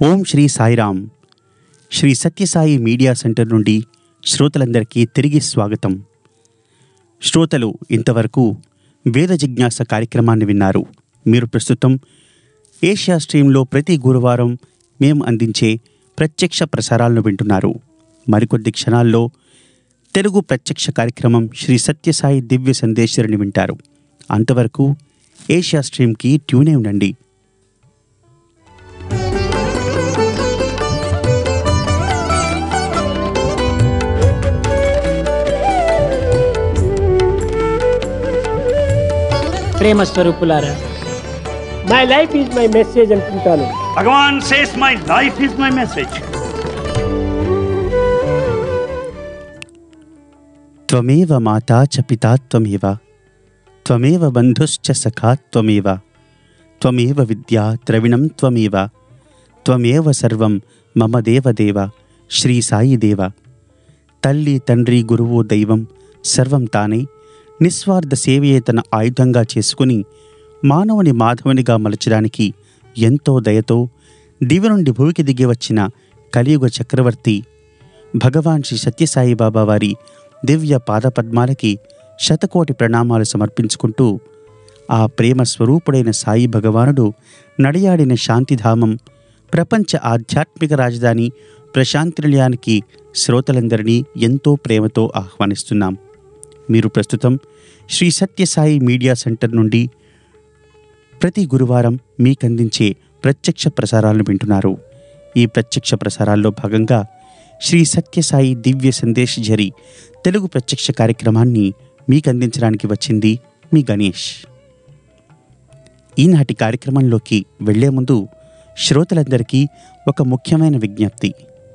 ఓం Shri Sairam Shri Sathya Sai media centre నుండి శ్రోతలందరికీ తిరిగి స్వాగతం శ్రోతలు ఇంతవరకు వేద జిజ్ఞాస కార్యక్రమాన్ని విన్నారు మీరు ప్రస్తుతం ఏషియా స్ట్రీమ్లో ప్రతి గురువారం మేము అందించే ప్రత్యక్ష ప్రసారాలను వింటున్నారు మరికొద్ది క్షణాల్లో తెలుగు ప్రత్యక్ష కార్యక్రమం శ్రీ సత్యసాయి దివ్య సందేశ్వరిని వింటారు అంతవరకు ఏషియా స్ట్రీమ్కి ట్యూనే ఉండండి ప్రేమ స్వరూపులారా my life is my message అనుకుంటాను Bhagavan says, My life is my message. త్వమేవ మాతా చ పితా త్వమేవ త్వమేవ బంధుశ్చ సఖా త్వమేవ త్వమేవ విద్యా ద్రవిణం త్వమేవ త్వమేవ సర్వం మమ దేవదేవ శ్రీ సాయి దేవ తల్లి తండ్రి గురువు దైవం సర్వం తానై నిస్వార్థ సేవయే తన ఆయుధంగా చేసుకుని మానవుని మాధవునిగా మలచడానికి ఎంతో దయతో దివి నుండి భూమికి దిగి వచ్చిన కలియుగ చక్రవర్తి భగవాన్ శ్రీ సత్యసాయి బాబా వారి దివ్య పాదపద్మాలకి శతకోటి ప్రణామాలు సమర్పించుకుంటూ ఆ ప్రేమ స్వరూపుడైన సాయి భగవానుడు నడియాడిన శాంతిధామం ప్రపంచ ఆధ్యాత్మిక రాజధాని ప్రశాంతి నిలయానికి శ్రోతలందరినీ ఎంతో ప్రేమతో ఆహ్వానిస్తున్నాం మీరు ప్రస్తుతం శ్రీ సత్యసాయి మీడియా సెంటర్ నుండి ప్రతి గురువారం మీకందించే ప్రత్యక్ష ప్రసారాలను వింటున్నారు ఈ ప్రత్యక్ష ప్రసారాల్లో భాగంగా శ్రీ సత్యసాయి దివ్య సందేశ్ జరి తెలుగు ప్రత్యక్ష కార్యక్రమాన్ని మీకందించడానికి వచ్చింది మీ గణేష్ ఈనాటి కార్యక్రమంలోకి వెళ్లే ముందు శ్రోతలందరికీ ఒక ముఖ్యమైన విజ్ఞప్తి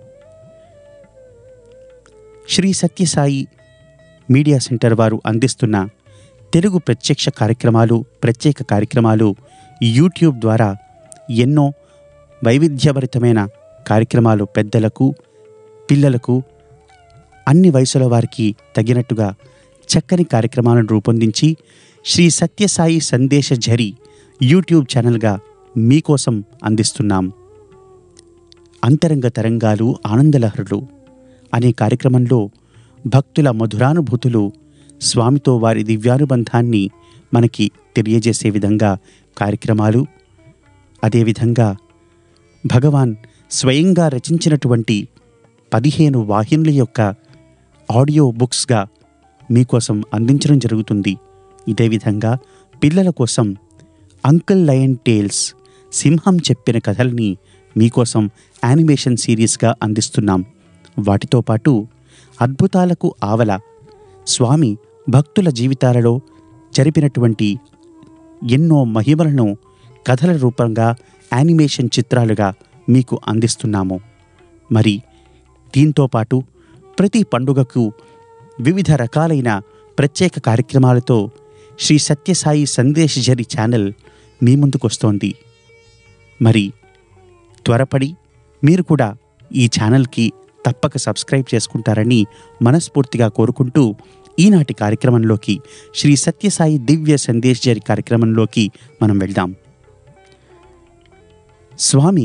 శ్రీ సత్యసాయి మీడియా సెంటర్ వారు అందిస్తున్న తెలుగు ప్రత్యక్ష కార్యక్రమాలు ప్రత్యేక కార్యక్రమాలు యూట్యూబ్ ద్వారా ఎన్నో వైవిధ్యభరితమైన కార్యక్రమాలు పెద్దలకు పిల్లలకు అన్ని వయసుల వారికి తగినట్టుగా చక్కని కార్యక్రమాలను రూపొందించి శ్రీ సత్యసాయి సందేశ ఝరి యూట్యూబ్ ఛానల్గా మీకోసం అందిస్తున్నాం అంతరంగ తరంగాలు ఆనందలహరులు అనే కార్యక్రమంలో భక్తుల మధురానుభూతులు స్వామితో వారి దివ్యానుబంధాన్ని మనకి తెలియజేసే విధంగా కార్యక్రమాలు అదేవిధంగా భగవాన్ స్వయంగా రచించినటువంటి పదిహేను వాహినుల యొక్క ఆడియో బుక్స్గా మీకోసం అందించడం జరుగుతుంది ఇదే విధంగా పిల్లల కోసం అంకుల్ లయన్ టేల్స్ సింహం చెప్పిన కథల్ని మీకోసం యానిమేషన్ సిరీస్గా అందిస్తున్నాం వాటితో పాటు అద్భుతాలకు ఆవల స్వామి భక్తుల జీవితాలలో జరిపినటువంటి ఎన్నో మహిమలను కథల రూపంగా యానిమేషన్ చిత్రాలుగా మీకు అందిస్తున్నాము మరి దీంతో పాటు ప్రతి పండుగకు వివిధ రకాలైన ప్రత్యేక కార్యక్రమాలతో శ్రీ సత్యసాయి సందేశ్ జరి ఛానల్ మీ ముందుకొస్తోంది మరి త్వరపడి మీరు కూడా ఈ ఛానల్కి తప్పక సబ్స్క్రైబ్ చేసుకుంటారని మనస్ఫూర్తిగా కోరుకుంటూ ఈనాటి కార్యక్రమంలోకి శ్రీ సత్యసాయి దివ్య సందేశ్ జరి కార్యక్రమంలోకి మనం వెళ్దాం స్వామి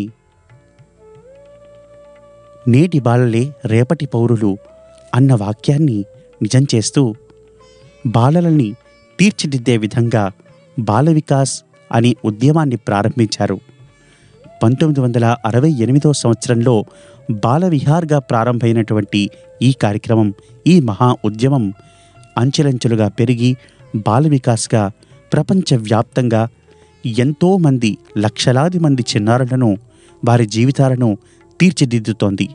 నేటి బాలలే రేపటి పౌరులు అన్న వాక్యాన్ని నిజం చేస్తూ బాలలని తీర్చిదిద్దే విధంగా బాల వికాస్ అనే ఉద్యమాన్ని ప్రారంభించారు పంతొమ్మిది వందల అరవై ఎనిమిదో సంవత్సరంలో బాల విహార్గా ప్రారంభమైనటువంటి ఈ కార్యక్రమం ఈ మహా ఉద్యమం అంచెలంచెలుగా పెరిగి బాల వికాస్గా ప్రపంచవ్యాప్తంగా ఎంతోమంది లక్షలాది మంది చిన్నారులను వారి జీవితాలను తీర్చిదిద్దుతోంది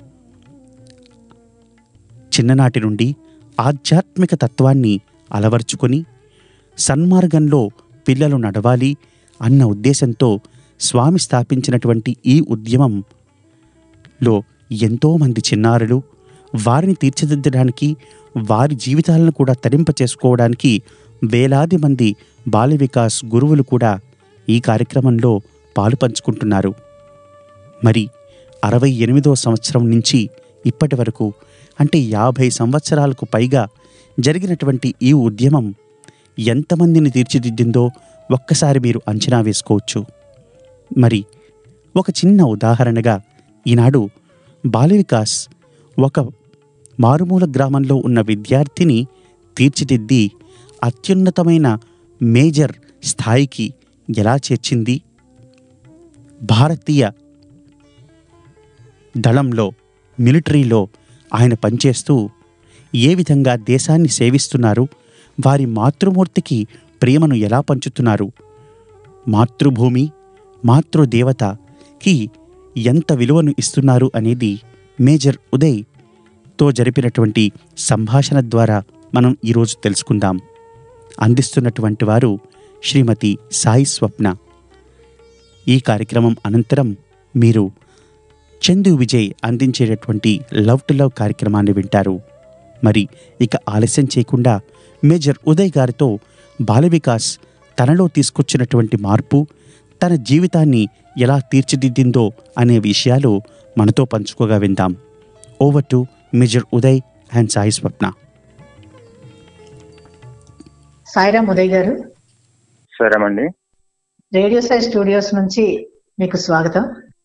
చిన్ననాటి నుండి ఆధ్యాత్మిక తత్వాన్ని అలవర్చుకొని సన్మార్గంలో పిల్లలు నడవాలి అన్న ఉద్దేశంతో స్వామి స్థాపించినటువంటి ఈ ఉద్యమంలో ఎంతోమంది చిన్నారులు వారిని తీర్చిదిద్దడానికి వారి జీవితాలను కూడా తరింప చేసుకోవడానికి వేలాది మంది బాల వికాస్ గురువులు కూడా ఈ కార్యక్రమంలో పాలు పంచుకుంటున్నారు మరి అరవై ఎనిమిదో సంవత్సరం నుంచి ఇప్పటి వరకు అంటే యాభై సంవత్సరాలకు పైగా జరిగినటువంటి ఈ ఉద్యమం ఎంతమందిని తీర్చిదిద్దిందో ఒక్కసారి మీరు అంచనా వేసుకోవచ్చు మరి ఒక చిన్న ఉదాహరణగా ఈనాడు బాల వికాస్ ఒక మారుమూల గ్రామంలో ఉన్న విద్యార్థిని తీర్చిదిద్ది అత్యున్నతమైన మేజర్ స్థాయికి ఎలా చేర్చింది భారతీయ దళంలో మిలిటరీలో ఆయన పనిచేస్తూ ఏ విధంగా దేశాన్ని సేవిస్తున్నారు వారి మాతృమూర్తికి ప్రేమను ఎలా పంచుతున్నారు మాతృభూమి మాతృదేవతకి ఎంత విలువను ఇస్తున్నారు అనేది మేజర్ ఉదయ్తో జరిపినటువంటి సంభాషణ ద్వారా మనం ఈరోజు తెలుసుకుందాం అందిస్తున్నటువంటి వారు శ్రీమతి సాయి స్వప్న ఈ కార్యక్రమం అనంతరం మీరు చందు విజయ్ అందించేటటువంటి లవ్ టు లవ్ కార్యక్రమాన్ని వింటారు మరి ఇక ఆలస్యం చేయకుండా మేజర్ ఉదయ్ గారితో బాల వికాస్ తనలో తీసుకొచ్చినటువంటి మార్పు తన జీవితాన్ని ఎలా తీర్చిదిద్దిందో అనే విషయాలు మనతో పంచుకోగా విందాం over to major Uday and Sai Swapna Sairam Uday గారు సరేమండి రేడియో సాయి స్టూడియోస్ నుంచి మీకు స్వాగతం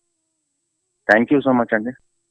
థ్యాంక్ యూ సో మచ్ అండి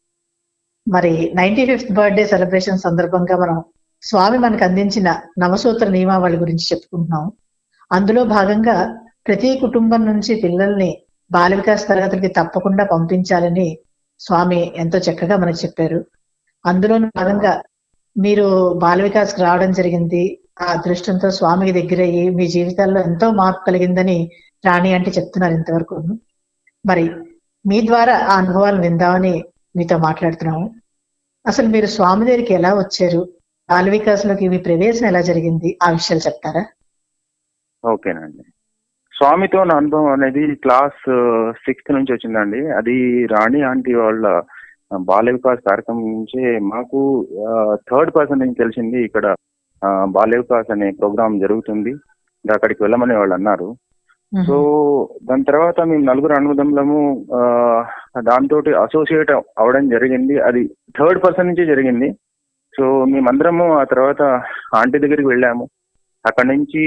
మరి నైన్టీ ఫిఫ్త్ బర్త్డే సెలబ్రేషన్ సందర్భంగా మనం స్వామి మనకు అందించిన నవసూత్ర నియమావళి గురించి చెప్పుకుంటున్నాం అందులో భాగంగా ప్రతి కుటుంబం నుంచి పిల్లల్ని బాల వికాస్ తరగతులకి తప్పకుండా పంపించాలని స్వామి ఎంతో చక్కగా మనకు చెప్పారు అందులోని భాగంగా మీరు బాల వికాస్కి రావడం జరిగింది ఆ అదృష్టంతో స్వామికి దగ్గరయ్యి మీ జీవితాల్లో ఎంతో మార్పు కలిగిందని రాణి అంటే చెప్తున్నారు ఇంతవరకు మరి మీ ద్వారా ఆ అనుభవాలు విందామని మీతో మాట్లాడుతున్నాము అసలు మీరు స్వామి దగ్గరికి ఎలా వచ్చారు బాల వికాస్లోకి మీ ప్రవేశం ఎలా జరిగింది ఆ విషయాలు చెప్తారా ఓకేనండి స్వామితో నా అనుభవం అనేది క్లాస్ సిక్స్త్ నుంచి వచ్చిందండి అది రాణి ఆంటీ వాళ్ళ బాల వికాస్ కార్యక్రమం నుంచే మాకు థర్డ్ పర్సన్ నుంచి తెలిసింది ఇక్కడ ఆ, బాల వికాస్ అనే ప్రోగ్రామ్ జరుగుతుంది ఇంకా అక్కడికి వెళ్ళమని వాళ్ళు అన్నారు సో దాని తర్వాత మేము నలుగురు అనుబంధంలము దాంతో అసోసియేట్ అవడం జరిగింది అది థర్డ్ పర్సన్ నుంచే జరిగింది సో మేమందరము ఆ తర్వాత ఆంటీ దగ్గరికి వెళ్ళాము అక్కడ నుంచి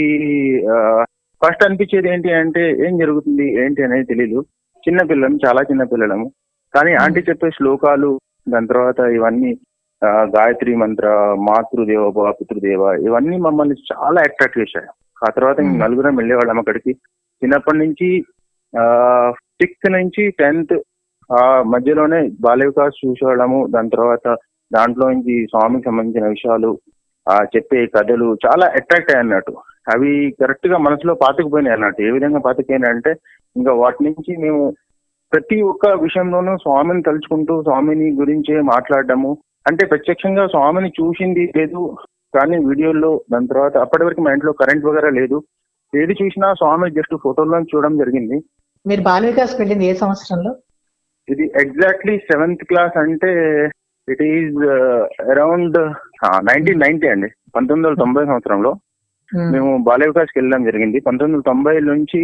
ఫస్ట్ అనిపించేది ఏంటి అంటే ఏం జరుగుతుంది ఏంటి అనేది తెలియదు చిన్న పిల్లలం చాలా చిన్న పిల్లలము కానీ ఆంటీ చెప్పే శ్లోకాలు దాని తర్వాత ఇవన్నీ ఆ, గాయత్రి మంత్ర మాతృదేవ భవ పితృదేవ ఇవన్నీ మమ్మల్ని చాలా అట్రాక్ట్ చేశాయి ఆ తర్వాత మేము Hmm. నలుగురం వెళ్ళేవాళ్ళం అక్కడికి చిన్నప్పటి నుంచి సిక్స్త్ నుంచి టెన్త్ ఆ మధ్యలోనే బాల్య వికాస్ చూసేవాళ్ళము దాని తర్వాత దాంట్లో నుంచి స్వామికి సంబంధించిన విషయాలు ఆ చెప్పే కథలు చాలా అట్రాక్ట్ అయ్యాయి అన్నట్టు అవి కరెక్ట్ గా మనసులో పాతుకుపోయినాయి అన్నట్టు ఏ విధంగా పాతుకుపోయినాయి అంటే ఇంకా వాటి నుంచి మేము ప్రతి ఒక్క విషయంలోనూ స్వామిని తలుచుకుంటూ స్వామిని గురించే మాట్లాడడము అంటే ప్రత్యక్షంగా స్వామిని చూసింది లేదు కానీ వీడియోల్లో దాని తర్వాత అప్పటి వరకు మా ఇంట్లో కరెంట్ వగేరా లేదు ఏది చూసినా స్వామి జస్ట్ ఫోటోలో చూడడం జరిగింది మీరు బాల వికాస్ వెళ్ళింది ఏ సంవత్సరంలో ఇది ఎగ్జాక్ట్లీ సెవెంత్ క్లాస్ అంటే it is around nineteen ninety అండి పంతొమ్మిది వందల తొంభై సంవత్సరంలో ఉమ్, మేము బాల్య వికాస్కి వెళ్ళడం జరిగింది పంతొమ్మిది వందల తొంభై నుంచి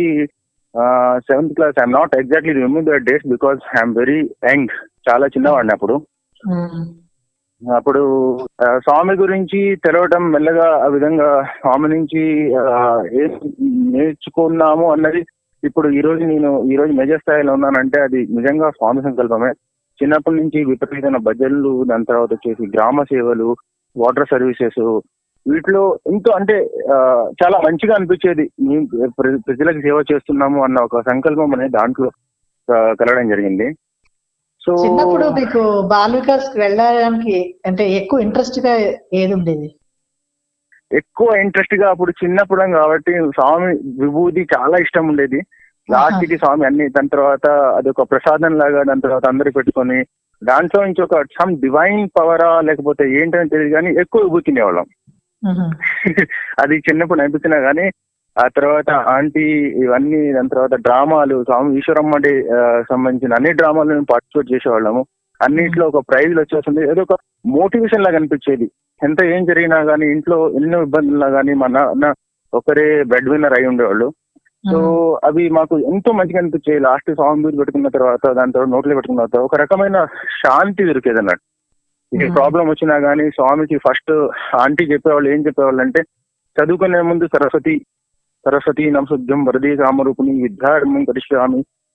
seventh class I'm not exactly remove the dates because I'm very young చాలా చిన్నవాడిని అప్పుడు ఉమ్, అప్పుడు ఆ, స్వామి గురించి తెలవటం మెల్లగా ఆ విధంగా స్వామి నుంచి ఆ, ఏం నేర్చుకున్నాము అన్నది ఇప్పుడు ఈ రోజు నేను ఈ రోజు మేజర్ స్థాయిలో ఉన్నానంటే అది నిజంగా స్వామి సంకల్పమే చిన్నప్పటి నుంచి విపరీతమైన భజనలు దాని తర్వాత వచ్చేసి గ్రామ సేవలు వాటర్ సర్వీసెస్ వీటిలో ఎంతో అంటే ఆ, చాలా మంచిగా అనిపించేది మేము ప్ర- ప్రజలకు సేవ చేస్తున్నాము అన్న ఒక సంకల్పం అనేది దాంట్లో ఆ, కలగడం జరిగింది సో చిన్నప్పుడు మీకు బాల వికాస్ వెళ్ళడానికి అంటే ఎక్కువ ఇంట్రెస్ట్ గా ఏది ఉండేది ఎక్కువ ఇంట్రెస్ట్ గా అప్పుడు చిన్నప్పుడు కాబట్టి స్వామి విభూతి చాలా ఇష్టం ఉండేది లాస్ట్ కి స్వామి అన్ని దాని తర్వాత అది ఒక ప్రసాదం లాగా దాని తర్వాత అందరికి పెట్టుకొని దాంట్లో నుంచి ఒక సమ్ డివైన్ పవరా లేకపోతే ఏంటని తెలియదు కానీ ఎక్కువ విభూతి తినేవాళ్ళం ఉహు, అది చిన్నప్పుడు అనిపించినా కానీ ఆ తర్వాత ఆంటీ ఇవన్నీ దాని తర్వాత డ్రామాలు స్వామి ఈశ్వరమ్మడి ఆ, సంబంధించిన అన్ని డ్రామాలు మేము పార్టిసిపేట్ చేసేవాళ్ళము అన్నిట్లో ఒక ప్రైజ్లు వచ్చేస్తుంది ఏదో ఒక మోటివేషన్ లాగా అనిపించేది ఎంత ఏం జరిగినా కానీ ఇంట్లో ఎన్నో ఇబ్బందులున్నా కానీ మా నాన్న ఒకరే బెడ్ విన్నర్ అయి ఉండేవాళ్ళు సో అవి మాకు ఎంతో మంచిగా అనిపించేది లాస్ట్ స్వామి మీరు పెట్టుకున్న తర్వాత దాని తర్వాత నోట్లో పెట్టుకున్న తర్వాత ఒక రకమైన శాంతి దొరికేది అన్నట్టు ఏ Mhm. ప్రాబ్లం వచ్చినా కానీ స్వామికి ఫస్ట్ ఆంటీ చెప్పేవాళ్ళు ఏం చెప్పేవాళ్ళు అంటే చదువుకునే ముందు సరస్వతి సరస్వతి నమశుద్ధం వరదే కామరూపిణి విద్యారంభం కరిష్యామి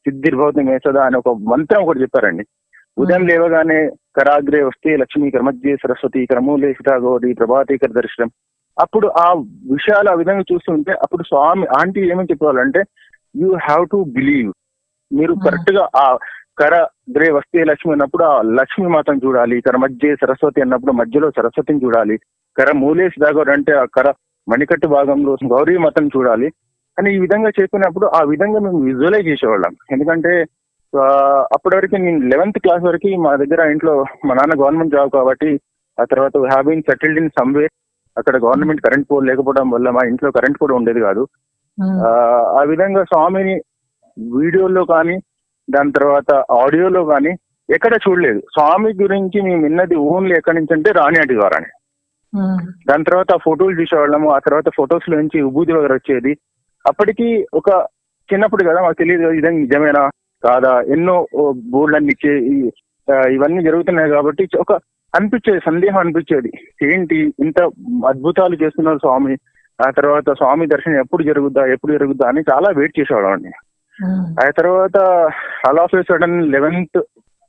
సిద్ధిర్భవతి మేసదా అని ఒక మంత్రం ఒకటి చెప్పారండి ఉదయం లేవగానే కరాగ్రే వస్తే లక్ష్మి కర్మజ్జే సరస్వతి కర్మూలే సీతా గౌరి ప్రభాతీకర దర్శనం అప్పుడు ఆ విషయాలు ఆ విధంగా చూస్తుంటే అప్పుడు స్వామి ఆంటీ ఏమని చెప్పేవాళ్ళంటే యూ హ్యావ్ టు బిలీవ్ మీరు Hmm. కరెక్ట్ గా ఆ కర గ్రే వస్తే లక్ష్మి అన్నప్పుడు ఆ లక్ష్మి మాతను చూడాలి కర మధ్య సరస్వతి అన్నప్పుడు మధ్యలో సరస్వతిని చూడాలి కర మూలేసి దాగోడు అంటే ఆ కర మణికట్టు భాగంలో గౌరీ మాతను చూడాలి అని ఈ విధంగా చెప్పినప్పుడు ఆ విధంగా మేము విజువలైజ్ చేసేవాళ్ళం ఎందుకంటే ఆ, అప్పటి వరకు నేను లెవెన్త్ క్లాస్ వరకు మా దగ్గర ఇంట్లో మా నాన్న గవర్నమెంట్ జాబ్ కాబట్టి ఆ తర్వాత have been settled in somewhere అక్కడ గవర్నమెంట్ కరెంట్ పోల్ లేకపోవడం వల్ల మా ఇంట్లో కరెంట్ కూడా ఉండేది కాదు ఉమ్, ఆ, ఆ విధంగా స్వామిని వీడియోలో కానీ దాని తర్వాత ఆడియోలో కానీ ఎక్కడ చూడలేదు స్వామి గురించి మేము విన్నది ఓన్లీ ఎక్కడి నుంచి అంటే రాణి ఆంటీ గారని ఉమ్, దాని తర్వాత ఫోటోలు చూసేవాళ్ళము ఆ తర్వాత ఫొటోస్ నుంచి విభూతి వగర వచ్చేది అప్పటికి ఒక చిన్నప్పుడు కదా మాకు తెలియదు ఇదని నిజమేనా కాదా ఎన్నో బోర్డులన్నీ ఇచ్చే ఈ- ఆ, ఇవన్నీ జరుగుతున్నాయి కాబట్టి ఒక అనిపించేది సందేహం అనిపించేది ఏంటి ఇంత అద్భుతాలు చేస్తున్నారు స్వామి ఆ తర్వాత స్వామి దర్శనం ఎప్పుడు జరుగుద్దా ఎప్పుడు జరుగుద్దా అని చాలా వెయిట్ చేసేవాళ్ళం అండి ఉమ్, ఆ తర్వాత all of a sudden eleventh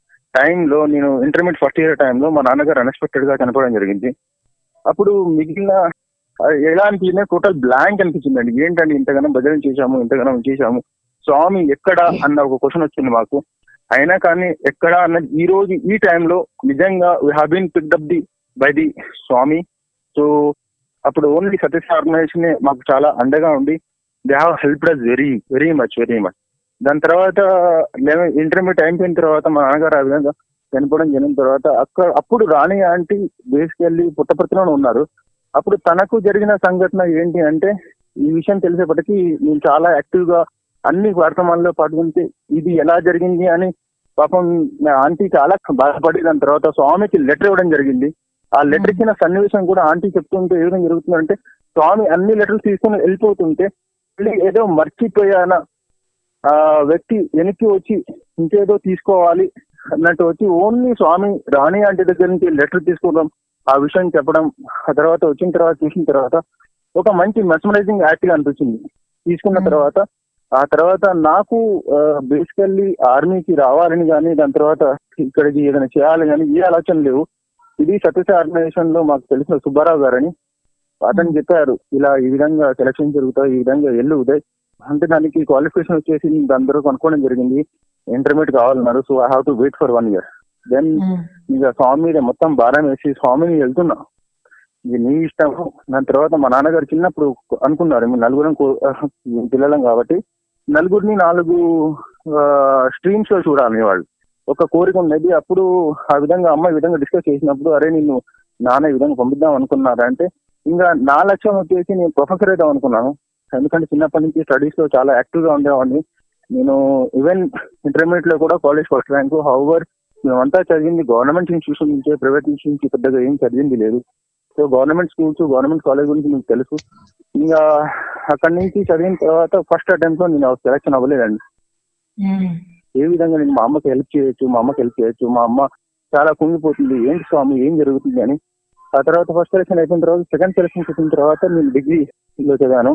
టైంలో నేను ఇంటర్మీడియట్ ఫస్ట్ ఇయర్ టైంలో మా నాన్నగారు అన్ఎక్స్పెక్టెడ్ గా చనిపోవడం జరిగింది అప్పుడు మిగిలిన ఆ, ఎలా అనిపించింది టోటల్ బ్లాంక్ అనిపించిందండి ఏంటండి ఇంతగానో భజన చేశాము ఇంతగానో చేశాము స్వామి ఎక్కడ అన్న ఒక క్వశ్చన్ వచ్చింది మాకు అయినా కానీ ఎక్కడ అన్నది ఈ రోజు ఈ టైంలో నిజంగా we have been picked up the by the Swami so అప్పుడు ఓన్లీ సతీష్ ఆర్గనైజేషన్ మాకు చాలా అండగా ఉండి they have help us very very much very much దాని తర్వాత ఇంటర్మీడియట్ అయిపోయిన తర్వాత మా నాన్నగారు ఆ విధంగా చనిపోవడం జరిగిన తర్వాత అక్కడ అప్పుడు రాణి ఆంటీ బేసికల్లీ పుట్టపర్తిలోనే ఉన్నారు అప్పుడు తనకు జరిగిన సంఘటన ఏంటి అంటే ఈ విషయం తెలిసేపటికి నేను చాలా యాక్టివ్ గా అన్ని కార్యక్రమాల్లో పాల్గొంటే ఇది ఎలా జరిగింది అని పాపం నా ఆంటీ చాలా బాధపడి దాని తర్వాత స్వామికి లెటర్ ఇవ్వడం జరిగింది ఆ లెటర్ ఇచ్చిన సన్నివేశం కూడా ఆంటీ చెప్తుంటే ఏ విధంగా జరుగుతుందంటే స్వామి అన్ని లెటర్స్ తీసుకొని వెళ్ళిపోతుంటే మళ్ళీ ఏదో మర్చిపోయాన ఆ వ్యక్తి వెనక్కి వచ్చి ఇంకేదో తీసుకోవాలి అన్నట్టు వచ్చి ఓన్లీ స్వామి రాణి ఆంటీ దగ్గర నుంచి లెటర్ తీసుకోవడం ఆ విషయం చెప్పడం ఆ తర్వాత వచ్చిన తర్వాత చూసిన తర్వాత ఒక మంచి మెస్మరైజింగ్ యాక్ట్ గా అనిపించింది తీసుకున్న Hmm. తర్వాత ఆ తర్వాత నాకు బేసికల్లీ ఆర్మీకి రావాలని కానీ దాని తర్వాత ఇక్కడికి ఏదైనా చేయాలి కానీ ఏ ఆలోచన లేవు ఇది సత్యసాయి ఆర్గనైజేషన్ లో మాకు తెలిసిన సుబ్బారావు గారని అతను చెప్పారు ఇలా ఈ విధంగా సెలక్షన్ జరుగుతాయి ఈ విధంగా ఎల్లు ఉదయ్ అంటే దానికి క్వాలిఫికేషన్ వచ్చేసి అందరూ కనుక్కోవడం జరిగింది ఇంటర్మీడియట్ కావాలన్నారు so I have to wait for one year then um, ఇక స్వామి మీద మొత్తం భారం వేసి స్వామిని వెళ్తున్నా ఇది నీ ఇష్టం దాని తర్వాత మా నాన్నగారు చిన్నప్పుడు అనుకున్నారు మేము నలుగురం కో- పిల్లలం కాబట్టి నలుగురిని నాలుగు స్ట్రీమ్స్ లో చూడాలి వాళ్ళు ఒక కోరిక ఉన్నది అప్పుడు ఆ విధంగా అమ్మ ఈ విధంగా డిస్కస్ చేసినప్పుడు అరే నిన్ను నాన్న ఈ విధంగా పంపిద్దాం అనుకున్నారా అంటే ఇంకా నా లక్ష్యం వచ్చేసి నేను ప్రొఫెసర్ అవుదాం అనుకున్నాను ఎందుకంటే చిన్నప్పటి నుంచి స్టడీస్ లో చాలా యాక్టివ్ గా ఉండేవాడిని నేను ఈవెన్ ఇంటర్మీడియట్ లో కూడా కాలేజ్ ఫస్ట్ ర్యాంక్ హౌవర్ మేమంతా చదివింది గవర్నమెంట్ ఇన్స్టిట్యూషన్ నుంచే ప్రైవేట్ ఇన్స్టిట్యూషన్ నుంచి పెద్దగా ఏం చదివింది లేదు so government schools government college గురించి మీకు తెలుసు ఇంకా అక్కడి నుంచి చదివిన తర్వాత ఫస్ట్ అటెంప్ట్ లో నేను సెలక్షన్ అవ్వలేదండి ఉమ్, ఏ విధంగా నేను మా అమ్మకి హెల్ప్ చేయొచ్చు మా అమ్మకి హెల్ప్ చేయొచ్చు మా అమ్మ చాలా కుంగిపోతుంది ఏంటి స్వామి ఏం జరుగుతుంది అని ఆ తర్వాత ఫస్ట్ సెలక్షన్ అయిపోయిన తర్వాత సెకండ్ సెలక్షన్ వచ్చిన తర్వాత నేను డిగ్రీలో చదివాను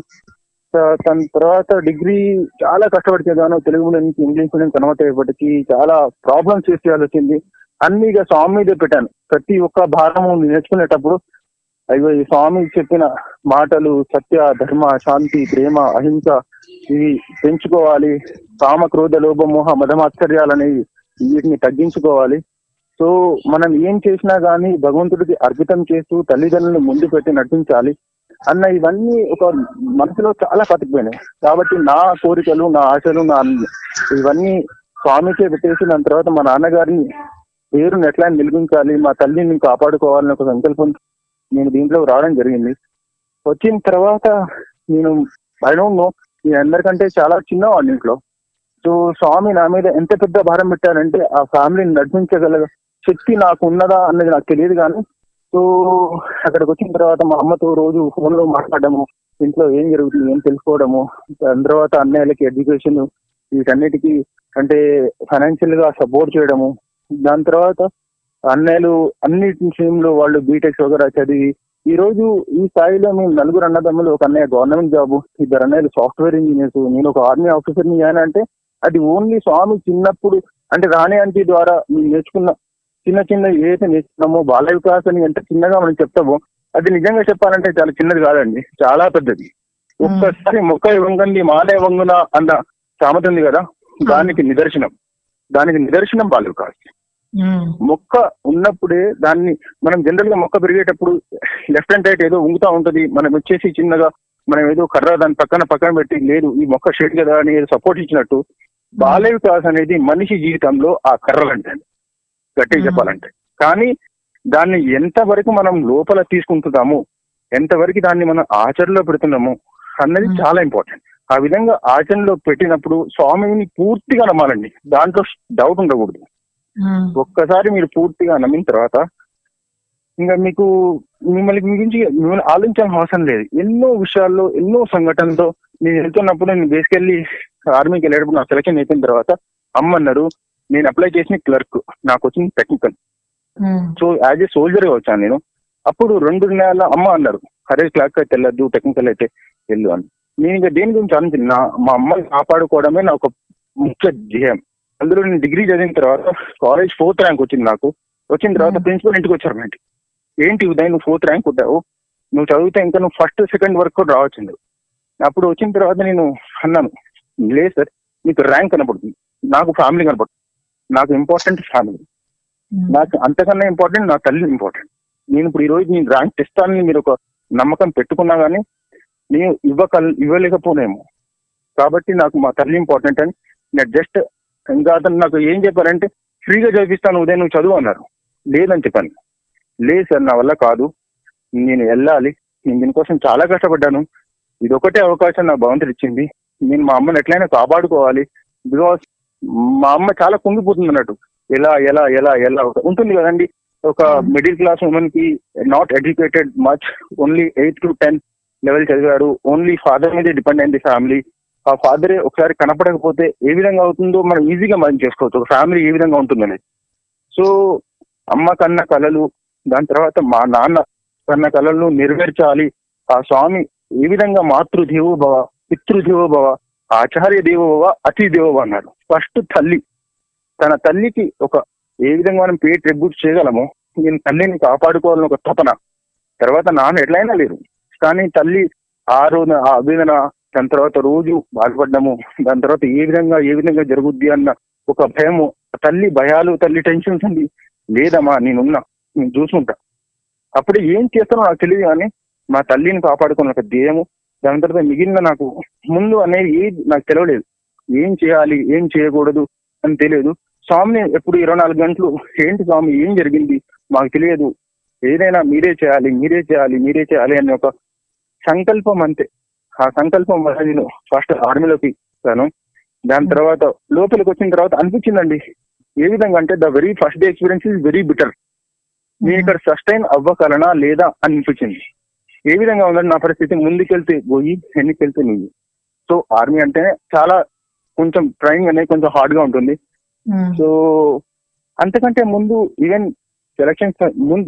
త- దాని తర్వాత డిగ్రీ చాలా కష్టపడి చదివాను తెలుగు మీడియం నుంచి ఇంగ్లీష్ మీడియం కన్వర్ట్ అయ్యేపటికి చాలా ప్రాబ్లమ్స్ ఫేస్ చేయాల్సి వచ్చింది అన్ని ఇక స్వామి మీదే పెట్టాను ప్రతి ఒక్క భారము నేర్చుకునేటప్పుడు అయ్యో ఈ స్వామి చెప్పిన మాటలు సత్య ధర్మ శాంతి ప్రేమ అహింస ఇవి పెంచుకోవాలి కామ క్రోధ లోభ మోహ మదమాశ్చర్యాలనేవి వీటిని తగ్గించుకోవాలి సో మనం ఏం చేసినా గానీ భగవంతుడికి అర్పితం చేస్తూ తల్లిదండ్రులను ముందు పెట్టి నటించాలి అన్న ఇవన్నీ ఒక మనసులో చాలా బతికిపోయినాయి కాబట్టి నా కోరికలు నా ఆశలు నా ఇవన్నీ స్వామికే పెట్టేసి దాని తర్వాత మా నాన్నగారిని పేరుని ఎట్లా నిలిపించాలి మా తల్లిని కాపాడుకోవాలని ఒక సంకల్పం నేను దీంట్లో రావడం జరిగింది వచ్చిన తర్వాత నేను ఐ డోంట్ నో నేను అందరికంటే చాలా చిన్నవాడిని ఇంట్లో సో స్వామి నా మీద ఎంత పెద్ద భారం పెట్టారంటే ఆ ఫ్యామిలీని నడిపించగల శక్తి నాకు ఉన్నదా అన్నది నాకు తెలియదు కానీ సో అక్కడికి వచ్చిన తర్వాత మా అమ్మతో రోజు ఫోన్ లో మాట్లాడము ఇంట్లో ఏం జరుగుతుంది ఏం తెలుసుకోవడము దాని తర్వాత అన్నయ్యలకి ఎడ్యుకేషన్ వీటన్నిటికీ అంటే ఫైనాన్షియల్ గా సపోర్ట్ చేయడము దాని తర్వాత అన్నయ్యలు అన్ని విషయంలో వాళ్ళు బీటెక్ వగరా చదివి ఈ రోజు ఈ స్థాయిలో మేము నలుగురు అన్నదమ్ములు ఒక అన్నయ్య గవర్నమెంట్ జాబ్ ఇద్దరు అన్నయ్యలు సాఫ్ట్వేర్ ఇంజనీర్స్ నేను ఒక ఆర్మీ ఆఫీసర్ని అని అంటే అది ఓన్లీ స్వామి చిన్నప్పుడు అంటే రాణి ఆంటీ ద్వారా మేము నేర్చుకున్న చిన్న చిన్న ఏదైతే నేర్చుకున్నామో బాల వికాస్ అని ఎంత చిన్నగా మనం చెప్తామో అది నిజంగా చెప్పాలంటే చాలా చిన్నది కాదండి చాలా పెద్దది ఒక్కసారి మొక్క వంగంది మాలే వంగున అన్న సామెత ఉంది కదా దానికి నిదర్శనం దానికి నిదర్శనం బాల వికాస్ ఉమ్, మొక్క ఉన్నప్పుడే దాన్ని మనం జనరల్ గా మొక్క పెరిగేటప్పుడు లెఫ్ట్ అండ్ రైట్ ఏదో ఉంగుతా ఉంటది మనం వచ్చేసి చిన్నగా మనం ఏదో కర్ర దాని పక్కన పక్కన పెట్టి లేదు ఈ మొక్క షేడ్ కదా అని సపోర్ట్ ఇచ్చినట్టు బాల వికాస్ అనేది మనిషి జీవితంలో ఆ కర్ర అంటే గట్టిగా Hmm. చెప్పాలంటే కానీ దాన్ని ఎంత వరకు మనం లోపల తీసుకుంటున్నాము ఎంతవరకు దాన్ని మనం ఆచరణలో పెడుతున్నాము అన్నది Hmm. చాలా ఇంపార్టెంట్ ఆ విధంగా ఆచరణలో పెట్టినప్పుడు స్వామిని పూర్తిగా నమ్మాలండి దాంట్లో డౌట్ ఉండకూడదు ఉమ్, ఒక్కసారి మీరు పూర్తిగా నమ్మిన తర్వాత ఇంకా మీకు మిమ్మల్ని గురించి మిమ్మల్ని ఆలోచించాల్సిన అవసరం లేదు ఎన్నో విషయాల్లో ఎన్నో సంఘటనలతో నేను వెళ్తున్నప్పుడు నేను బేసికల్లీ ఆర్మీకి వెళ్ళేటప్పుడు నా సెలక్షన్ అయిపోయిన తర్వాత అమ్మ అన్నారు నేను అప్లై చేసిన క్లర్క్ నాకు వచ్చింది technical um, so as a soldier గా వచ్చాను నేను అప్పుడు రెండు నెలల అమ్మ అన్నారు అరే క్లర్క్ అయితే వెళ్ళొద్దు టెక్నికల్ అయితే వెళ్ళు అని నేను ఇంకా దేని గురించి ఆలోచించిన నా మా అమ్మని కాపాడుకోవడమే నా ఒక ముఖ్య ధ్యేయం అందులో నేను డిగ్రీ చదివిన తర్వాత కాలేజ్ ఫోర్త్ ర్యాంక్ వచ్చింది నాకు వచ్చిన తర్వాత Hmm. ప్రిన్సిపల్ ఇంటికి వచ్చారు మా ఇంటికి ఏంటి ఉదయం నువ్వు ఫోర్త్ ర్యాంక్ కొట్టావు నువ్వు చదివితే ఇంకా నువ్వు ఫస్ట్ సెకండ్ వరకు కూడా రావచ్చు అప్పుడు వచ్చిన తర్వాత నేను అన్నాను లేదు సార్ మీకు ర్యాంక్ కనపడుతుంది నాకు ఫ్యామిలీ కనపడుతుంది నాకు ఇంపార్టెంట్ ఫ్యామిలీ ఉమ్, నాకు అంతకన్నా ఇంపార్టెంట్ నా తల్లి ఇంపార్టెంట్ నేను ఇప్పుడు ఈ రోజు నేను ర్యాంక్ తెస్తానని మీరు ఒక నమ్మకం పెట్టుకున్నా కానీ నేను ఇవ్వకల్ ఇవ్వలేకపోనేమో కాబట్టి నాకు మా తల్లి ఇంపార్టెంట్ అని నేను జస్ట్ ఇంకా అతను నాకు ఏం చెప్పారంటే ఫ్రీగా చదివిస్తాను ఉదయం నువ్వు చదువు అన్నారు లేదని చెప్పాను లేదు సార్ నా వల్ల కాదు నేను వెళ్ళాలి నేను దీనికోసం చాలా కష్టపడ్డాను ఇది ఒకటే అవకాశం నా భగవంతుడు ఇచ్చింది నేను మా అమ్మని ఎట్లయినా కాపాడుకోవాలి బికాస్ మా అమ్మ చాలా కుంగిపోతుంది అన్నట్టు ఎలా ఎలా ఎలా ఎలా ఉంటుంది కదండి ఒక మిడిల్ క్లాస్ ఉమెన్ కి not educated much only eighth to ten level చదివాడు ఓన్లీ ఫాదర్ మీదే డిపెండ్ అయింది ఫ్యామిలీ ఆ ఫాదరే ఒకసారి కనపడకపోతే ఏ విధంగా అవుతుందో మనం ఈజీగా మనం చేసుకోవచ్చు ఒక ఫ్యామిలీ ఏ విధంగా ఉంటుందని సో అమ్మ కన్న కళలు దాని తర్వాత మా నాన్న కన్న కళలను నెరవేర్చాలి ఆ స్వామి ఏ విధంగా మాతృదేవో భవ పితృదేవో భవ ఆచార్య దేవో భవ అతి దేవో భవ అన్నారు ఫస్ట్ తల్లి తన తల్లికి ఒక ఏ విధంగా మనం పే ట్రిబ్యూట్ చేయగలమో నేను తల్లిని కాపాడుకోవాలని ఒక తపన తర్వాత నాన్న ఎట్లయినా లేరు కానీ తల్లి ఆ రోజు ఆ ఆవేదన దాని తర్వాత రోజు బాధపడ్డము దాని తర్వాత ఏ విధంగా ఏ విధంగా జరుగుద్ది అన్న ఒక భయము తల్లి భయాలు తల్లి టెన్షన్స్ ఉంది లేదమ్మా నేనున్నా నేను చూసుకుంటా అప్పుడు ఏం చేస్తానో నాకు తెలియదు కానీ మా తల్లిని కాపాడుకున్న ఒక ధ్యేయము దాని తర్వాత మిగిలిన నాకు ముందు అనేది ఏది నాకు తెలియలేదు ఏం చేయాలి ఏం చేయకూడదు అని తెలియదు స్వామిని ఎప్పుడు ఇరవై నాలుగు గంటలు ఏంటి స్వామి ఏం జరిగింది మాకు తెలియదు ఏదైనా మీరే చేయాలి మీరే చేయాలి మీరే చేయాలి అనే ఒక సంకల్పం అంతే ఆ సంకల్పం వల్ల నేను ఫస్ట్ ఆర్మీలోకి వచ్చాను దాని తర్వాత లోపలికి వచ్చిన తర్వాత అనిపించిందండి ఏ విధంగా అంటే the very first day experience is very bitter నేను ఇక్కడ సస్టైన్ అవ్వగలనా లేదా అని అనిపించింది ఏ విధంగా ఉందంటే నా పరిస్థితి ముందుకెళ్తే పోయి వెనక్కి నువ్వు సో ఆర్మీ అంటేనే చాలా కొంచెం ట్రైనింగ్ అనేది కొంచెం హార్డ్ గా ఉంటుంది ఉమ్, సో అంతకంటే ముందు ఈవెన్ సెలక్షన్స్ ముందు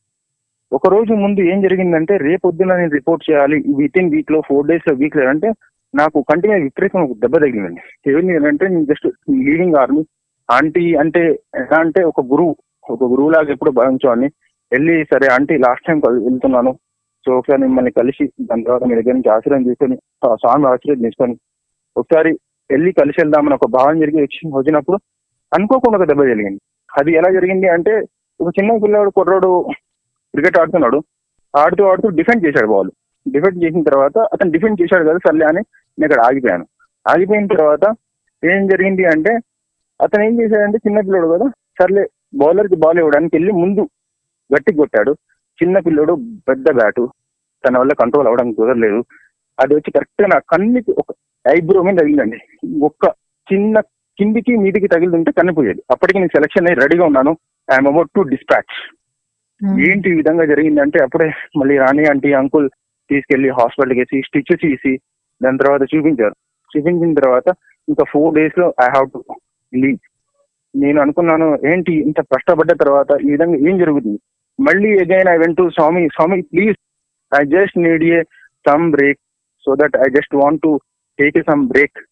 ఒక రోజు ముందు ఏం జరిగిందంటే రేపొద్దున నేను రిపోర్ట్ చేయాలి విత్ ఇన్ వీక్ లో ఫోర్ డేస్ లో వీక్ అంటే నాకు కంటిన్యూ విపరీతం ఒక దెబ్బ తగిలిందండి ఏమైంది అంటే నేను జస్ట్ లీడింగ్ ఆర్మీ ఆంటీ అంటే ఎలా అంటే ఒక గురువు ఒక గురువు లాగా ఎప్పుడు భావించేవాడిని వెళ్ళి సరే ఆంటీ లాస్ట్ టైం వెళ్తున్నాను సో ఒకసారి మిమ్మల్ని కలిసి దాని తర్వాత మీ దగ్గర నుంచి ఆశ్రయం తీసుకొని ఆ స్వామి ఆశ్రయం తీసుకొని ఒకసారి వెళ్ళి కలిసి వెళ్దామని ఒక భావన జరిగి వచ్చి వచ్చినప్పుడు అనుకోకుండా ఒక దెబ్బ జరిగింది అది ఎలా జరిగింది అంటే ఒక చిన్న పిల్లవాడు కుర్రాడు క్రికెట్ ఆడుతున్నాడు ఆడుతూ ఆడుతూ డిఫెండ్ చేశాడు బాల్ డిఫెండ్ చేసిన తర్వాత అతను డిఫెండ్ చేశాడు కదా సర్లే అని నేను ఇక్కడ ఆగిపోయాను ఆగిపోయిన తర్వాత ఏం జరిగింది అంటే అతను ఏం చేశాడంటే చిన్న పిల్లడు కదా సర్లే బౌలర్ కి బాల్ ఇవ్వడానికి వెళ్ళి ముందు గట్టి కొట్టాడు చిన్న పిల్లడు పెద్ద బ్యాటు తన వల్ల కంట్రోల్ అవ్వడానికి కుదరలేదు అది వచ్చి కరెక్ట్ గా నా కన్నుకి ఒక ఐబ్రో మీద తగిలిందండి ఒక్క చిన్న కిందికి మీదికి తగిలింటే కన్నుపోయేది అప్పటికి నేను సెలక్షన్ అయ్యి రెడీగా ఉన్నాను I'm about to dispatch um, ఏంటి ఈ విధంగా జరిగిందంటే అప్పుడే మళ్ళీ రాణి ఆంటీ అంకుల్ తీసుకెళ్లి హాస్పిటల్కి వేసి స్టిచ్ తీసి దాని తర్వాత చూపించారు చూపించిన తర్వాత ఇంకా ఫోర్ డేస్ లో ఐ హావ్ టు లీవ్ నేను అనుకున్నాను ఏంటి ఇంత కష్టపడ్డ తర్వాత ఈ విధంగా ఏం జరుగుతుంది మళ్ళీ again I went to Swami Swami please I just need a some break so that I just want to take some break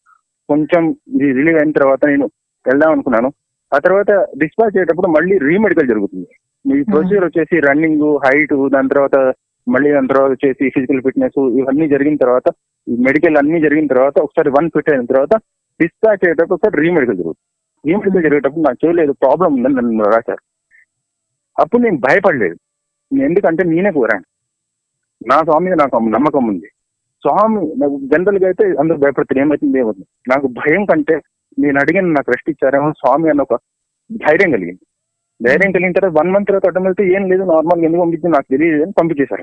కొంచెం రిలీవ్ అయిన తర్వాత నేను వెళ్దాం అనుకున్నాను ఆ తర్వాత డిస్పాచ్ అయ్యేటప్పుడు మళ్ళీ రీమెడికల్ జరుగుతుంది మీ ప్రొసీజర్ వచ్చేసి రన్నింగ్ హైట్ దాని తర్వాత మళ్ళీ దాని తర్వాత వచ్చేసి ఫిజికల్ ఫిట్నెస్ ఇవన్నీ జరిగిన తర్వాత ఈ మెడికల్ అన్ని జరిగిన తర్వాత ఒకసారి వన్ ఫిట్ అయిన తర్వాత డిస్పాచ్ అయ్యేటప్పుడు ఒకసారి రీమెడికల్ జరుగుతుంది రీమెడికల్ జరిగేటప్పుడు నాకు చేయలేదు ప్రాబ్లం ఉందని నన్ను రాశారు అప్పుడు నేను భయపడలేదు నేను ఎందుకంటే నేనే కోరాను నా స్వామి మీద నాకు నమ్మకం ఉంది స్వామి నాకు జనరల్ గా అయితే అందరూ భయపడతారు ఏమవుతుంది ఏమవుతుంది నాకు భయం కంటే నేను అడిగిన నాకు రెస్ట్ ఇచ్చారేమో స్వామి అన్న ఒక ధైర్యం కలిగింది ధైర్యం కలిగిన తర్వాత వన్ మంత్ తర్వాత అడ్డం వెళ్తే ఏం లేదు నార్మల్ ఎందుకు పంపించి నాకు తెలియదు అని పంపించేశారు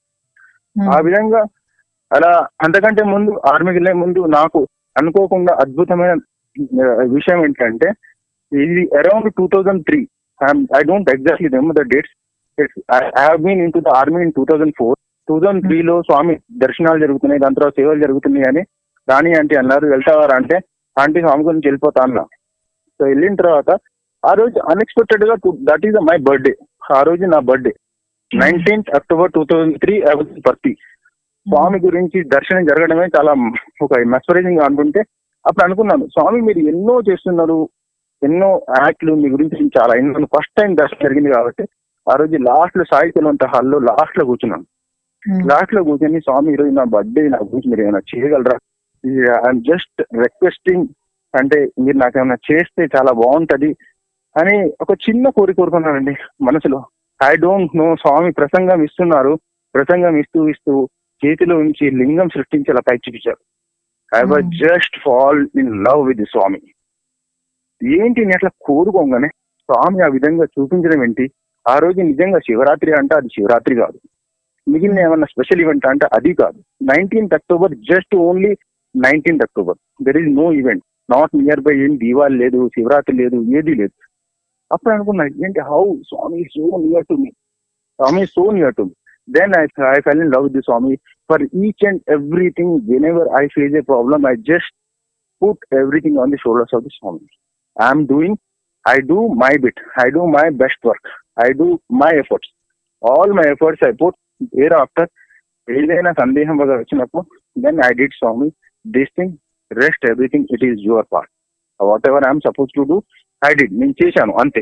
ఆ విధంగా అలా అంతకంటే ముందు ఆర్మీకి వెళ్ళే ముందు నాకు అనుకోకుండా అద్భుతమైన ఆ, విషయం ఏంటంటే ఇది around two thousand three I don't exactly remember the dates I have been in to the army in two thousand four two thousand త్రీలో స్వామి దర్శనాలు జరుగుతున్నాయి దాని తర్వాత సేవలు జరుగుతున్నాయి అని రాణి ఆంటీ అన్నారు వెళ్తావారా అంటే ఆంటీ స్వామి గురించి వెళ్ళిపోతా అన్నా సో వెళ్ళిన తర్వాత ఆ రోజు అన్ఎక్స్పెక్టెడ్ గా దట్ ఈస్ మై బర్త్డే ఆ రోజు నా birthday nineteenth October two thousand three I was birthday Swami గురించి దర్శనం జరగడమే చాలా ఒక మెస్పరైజింగ్ అనుకుంటే అప్పుడు అనుకున్నాను స్వామి మీరు ఎన్నో చేస్తున్నారు ఎన్నో యాక్ట్లు మీ గురించి నేను చాలా ఎన్నో ఫస్ట్ టైం దర్శనం జరిగింది కాబట్టి ఆ రోజు లాస్ట్ లో సాయి తెలంత హాల్లో లాస్ట్ లో కూర్చున్నాను లాస్ట్ లో కూర్చొని స్వామి ఈరోజు నా బర్త్డే నా గురించి మీరు ఏమైనా చేయగలరా ఐఎమ్ జస్ట్ రిక్వెస్టింగ్ అంటే మీరు నాకు ఏమైనా చేస్తే చాలా బాగుంటది అని ఒక చిన్న కోరిక కోరుకున్నానండి మనసులో ఐ డోంట్ నో స్వామి ప్రసంగం ఇస్తున్నారు ప్రసంగం ఇస్తూ ఇస్తూ చేతిలో ఉంచి లింగం సృష్టించి అలా పైకి చూపించారు I was just fall in love with Swami ఏంటి నేను అట్లా కోరుకోగానే స్వామి ఆ విధంగా చూపించడం ఏంటి ఆ రోజు నిజంగా శివరాత్రి అంటే అది శివరాత్రి కాదు మిగిలిన ఏమన్నా స్పెషల్ ఈవెంట్ అంటే అది కాదు nineteenth October just only nineteenth October there is no event not near by ఏం దీవాళి లేదు శివరాత్రి లేదు ఏది లేదు అప్పుడు అనుకున్నా ఏంటి how Swami so near to me Swami so near to me then I I fell in love the Swami for each and everything whenever I face a problem I just put everything on the shoulders of the Swami I'm doing I do my bit I do my best work I do my efforts all my efforts I put year after ఏదైనా సందేహం వల్ల వచ్చినప్పుడు then I did Swami this thing rest everything it is your part whatever I'm suppose to do I did నేను చేశాను అంతే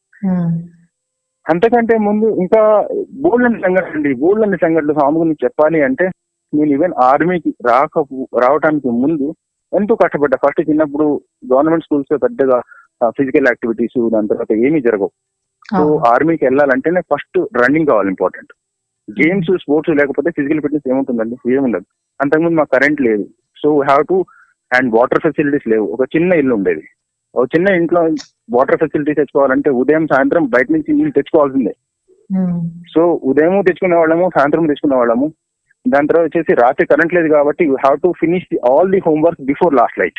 అంతకంటే ముందు ఇంకా బోల్డని సంఘటన అండి బోల్డని సంఘటనలు స్వామి గురించి చెప్పాలి అంటే నేను ఈవెన్ ఆర్మీకి రాక రావడానికి ముందు ఎంతో కష్టపడ్డా ఫస్ట్ చిన్నప్పుడు గవర్నమెంట్ స్కూల్స్ లో పెద్దగా ఫిజికల్ యాక్టివిటీస్ దాని తర్వాత ఏమీ జరగవు సో ఆర్మీకి వెళ్ళాలంటేనే ఫస్ట్ రన్నింగ్ కావాలి ఇంపార్టెంట్ గేమ్స్ స్పోర్ట్స్ లేకపోతే ఫిజికల్ ఫిట్నెస్ ఏముంటుందండి ఏముండదు అంతకుముందు మాకు కరెంట్ లేదు so have to and water facilities లేవు ఒక చిన్న ఇల్లు ఉండేది ఒక చిన్న ఇంట్లో వాటర్ ఫెసిలిటీస్ తెచ్చుకోవాలంటే ఉదయం సాయంత్రం బయట నుంచి నీళ్ళు తెచ్చుకోవాల్సిందే సో ఉదయం తెచ్చుకునే వాళ్ళము సాయంత్రం తెచ్చుకునే వాళ్ళము దాని తర్వాత వచ్చేసి రాత్రి కరెంట్ లేదు కాబట్టి you have to finish all the homework before last light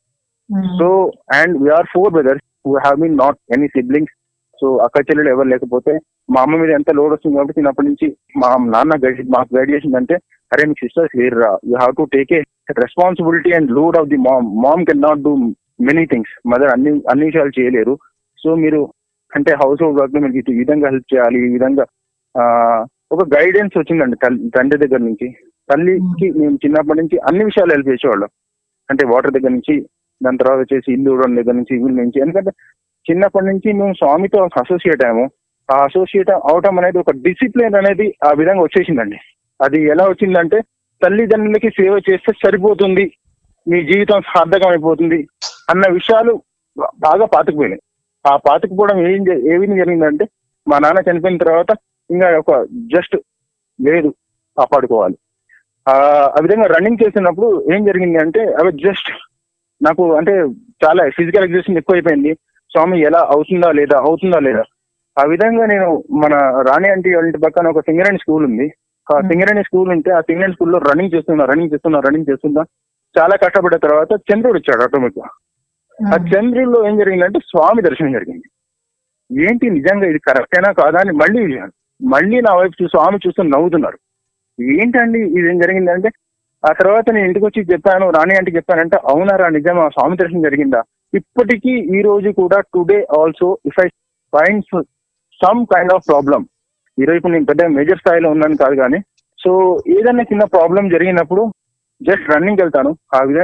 so and we are four brothers who have been not any siblings so అక్క చెల్లెలు ఎవరు లేకపోతే మా అమ్మ మీద ఎంత లోడ్ వస్తుంది కాబట్టి చిన్నప్పటి నుంచి మా నాన్న గైడ్ మాకు గైడ్ చేసిందంటే అరే మీ సిస్టర్స్ లేరు రా you have to take a responsibility and load of the mom mom can not do many things mother అన్ని అన్ని విషయాలు చేయలేరు సో మీరు అంటే హౌస్ హోల్డ్ వర్క్ మీరు ఈ విధంగా హెల్ప్ చేయాలి ఈ విధంగా ఆ, ఒక గైడెన్స్ వచ్చిందండి తల్లి తండ్రి దగ్గర నుంచి తల్లికి మేము చిన్నప్పటి నుంచి అన్ని విషయాలు హెల్ప్ చేసేవాళ్ళం అంటే వాటర్ దగ్గర నుంచి దాని తర్వాత వచ్చేసి ఇల్లు ఊడడం దగ్గర నుంచి ఇల్లు నుంచి ఎందుకంటే చిన్నప్పటి నుంచి మేము స్వామితో అసోసియేట్ అయ్యాము ఆ అసోసియేట్ అవటం అనేది ఒక డిసిప్లిన్ అనేది ఆ విధంగా వచ్చేసిందండి అది ఎలా వచ్చిందంటే తల్లిదండ్రులకి సేవ చేస్తే సరిపోతుంది మీ జీవితం సార్థకం అయిపోతుంది అన్న విషయాలు బా- బాగా పాతుకుపోయినాయి ఆ పాతుకుపోవడం ఏం జ- ఏ విధంగా జరిగిందంటే మా నాన్న చనిపోయిన తర్వాత ఇంకా ఒక జస్ట్ లేదు కాపాడుకోవాలి ఆ ఆ విధంగా రన్నింగ్ చేస్తున్నప్పుడు ఏం జరిగింది అంటే అవి జస్ట్ నాకు అంటే చాలా ఫిజికల్ ఎగ్జిస్టెన్స్ ఎక్కువైపోయింది స్వామి ఎలా అవుతుందా లేదా అవుతుందా లేదా ఆ విధంగా నేను మన రాణి ఆంటీ వాళ్ళ ఇంటి పక్కన ఒక సింగరేణి స్కూల్ ఉంది ఆ సింగరేణి స్కూల్ ఉంటే ఆ సింగరేణి స్కూల్లో రన్నింగ్ చేస్తున్నా రన్నింగ్ చేస్తున్నా రన్నింగ్ చేస్తున్నా చాలా కష్టపడ్డ తర్వాత చంద్రుడు వచ్చాడు ఆటోమేటిక్ ఆ చంద్రుల్లో ఏం జరిగిందంటే స్వామి దర్శనం జరిగింది ఏంటి నిజంగా ఇది కరెక్టేనా కాదా అని మళ్ళీ చూశాను. మళ్ళీ నా వైపు చూసి స్వామి చూస్తూ నవ్వుతున్నారు ఏంటండి ఇది ఏం జరిగిందంటే ఆ తర్వాత నేను ఇంటికి వచ్చి చెప్పాను రాణి అంటే చెప్పానంటే అవునారా నిజమా స్వామి దర్శనం జరిగిందా ఇప్పటికీ ఈ రోజు కూడా today also if I find some kind of problem ఈ రోజు ఇప్పుడు నేను పెద్ద మేజర్ స్థాయిలో ఉన్నాను కాదు కానీ సో ఏదైనా చిన్న ప్రాబ్లం జరిగినప్పుడు జస్ట్ రన్నింగ్ వెళ్తాను ఆ విధంగా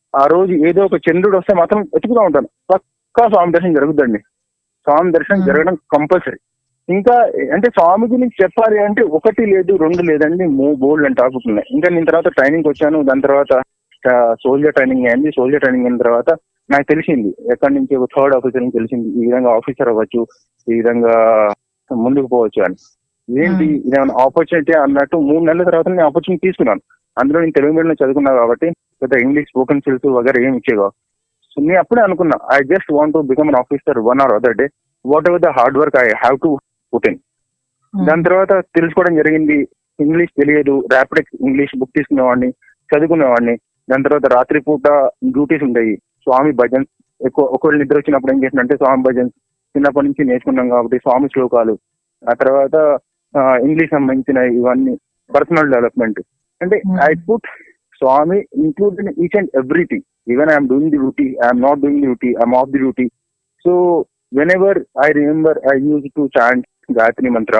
ఆ రోజు ఏదో ఒక చంద్రుడు వస్తే మాత్రం వెతుకుతూ ఉంటాను పక్కా స్వామి దర్శనం జరుగుద్దండి స్వామి దర్శనం Hmm. జరగడం కంపల్సరీ ఇంకా అంటే స్వామి గురించి చెప్పాలి అంటే ఒకటి లేదు రెండు లేదండి మూ బోల్డ్ అని టాపిక్ ఉన్నాయి ఇంకా నేను తర్వాత ట్రైనింగ్ వచ్చాను దాని తర్వాత సోల్జర్ ట్రైనింగ్ అయింది సోల్జర్ ట్రైనింగ్ అయిన తర్వాత నాకు తెలిసింది ఎక్కడి నుంచి ఒక థర్డ్ ఆఫీసర్ నుంచి తెలిసింది ఈ విధంగా ఆఫీసర్ అవ్వచ్చు ఈ విధంగా ముందుకు పోవచ్చు అని ఏంటి Hmm. ఇదేమైనా ఆపర్చునిటీ అన్నట్టు మూడు నెలల తర్వాత నేను ఆపర్చునిటీ తీసుకున్నాను అందులో నేను తెలుగు మీడియంలో చదువుకున్నా కాబట్టి పెద్ద ఇంగ్లీష్ స్పోకెన్ స్కిల్స్ వగేరా ఏం ఇచ్చేవా సో నేను అప్పుడే అనుకున్నా I just want to become an officer one or other day whatever the hard work I have to put in దాని తర్వాత తెలుసుకోవడం జరిగింది ఇంగ్లీష్ తెలియదు ర్యాపిడ్ ఇంగ్లీష్ బుక్ తీసుకునేవాడిని చదువుకునేవాడిని దాని తర్వాత రాత్రి పూట డ్యూటీస్ ఉంటాయి స్వామి భజన్స్ ఎక్కువ ఒకవేళ నిద్ర వచ్చినప్పుడు ఏం చేసినంటే స్వామి భజన్స్ చిన్నప్పటి నుంచి నేర్చుకున్నాం కాబట్టి స్వామి శ్లోకాలు ఆ తర్వాత ఆ, ఇంగ్లీష్ సంబంధించిన ఇవన్నీ పర్సనల్ డెవలప్మెంట్ అంటే Hmm. I put Swami include in each and everything even I'm doing the duty I'm not doing the duty I'm off the duty so whenever I remember I use to chant Gayatri mantra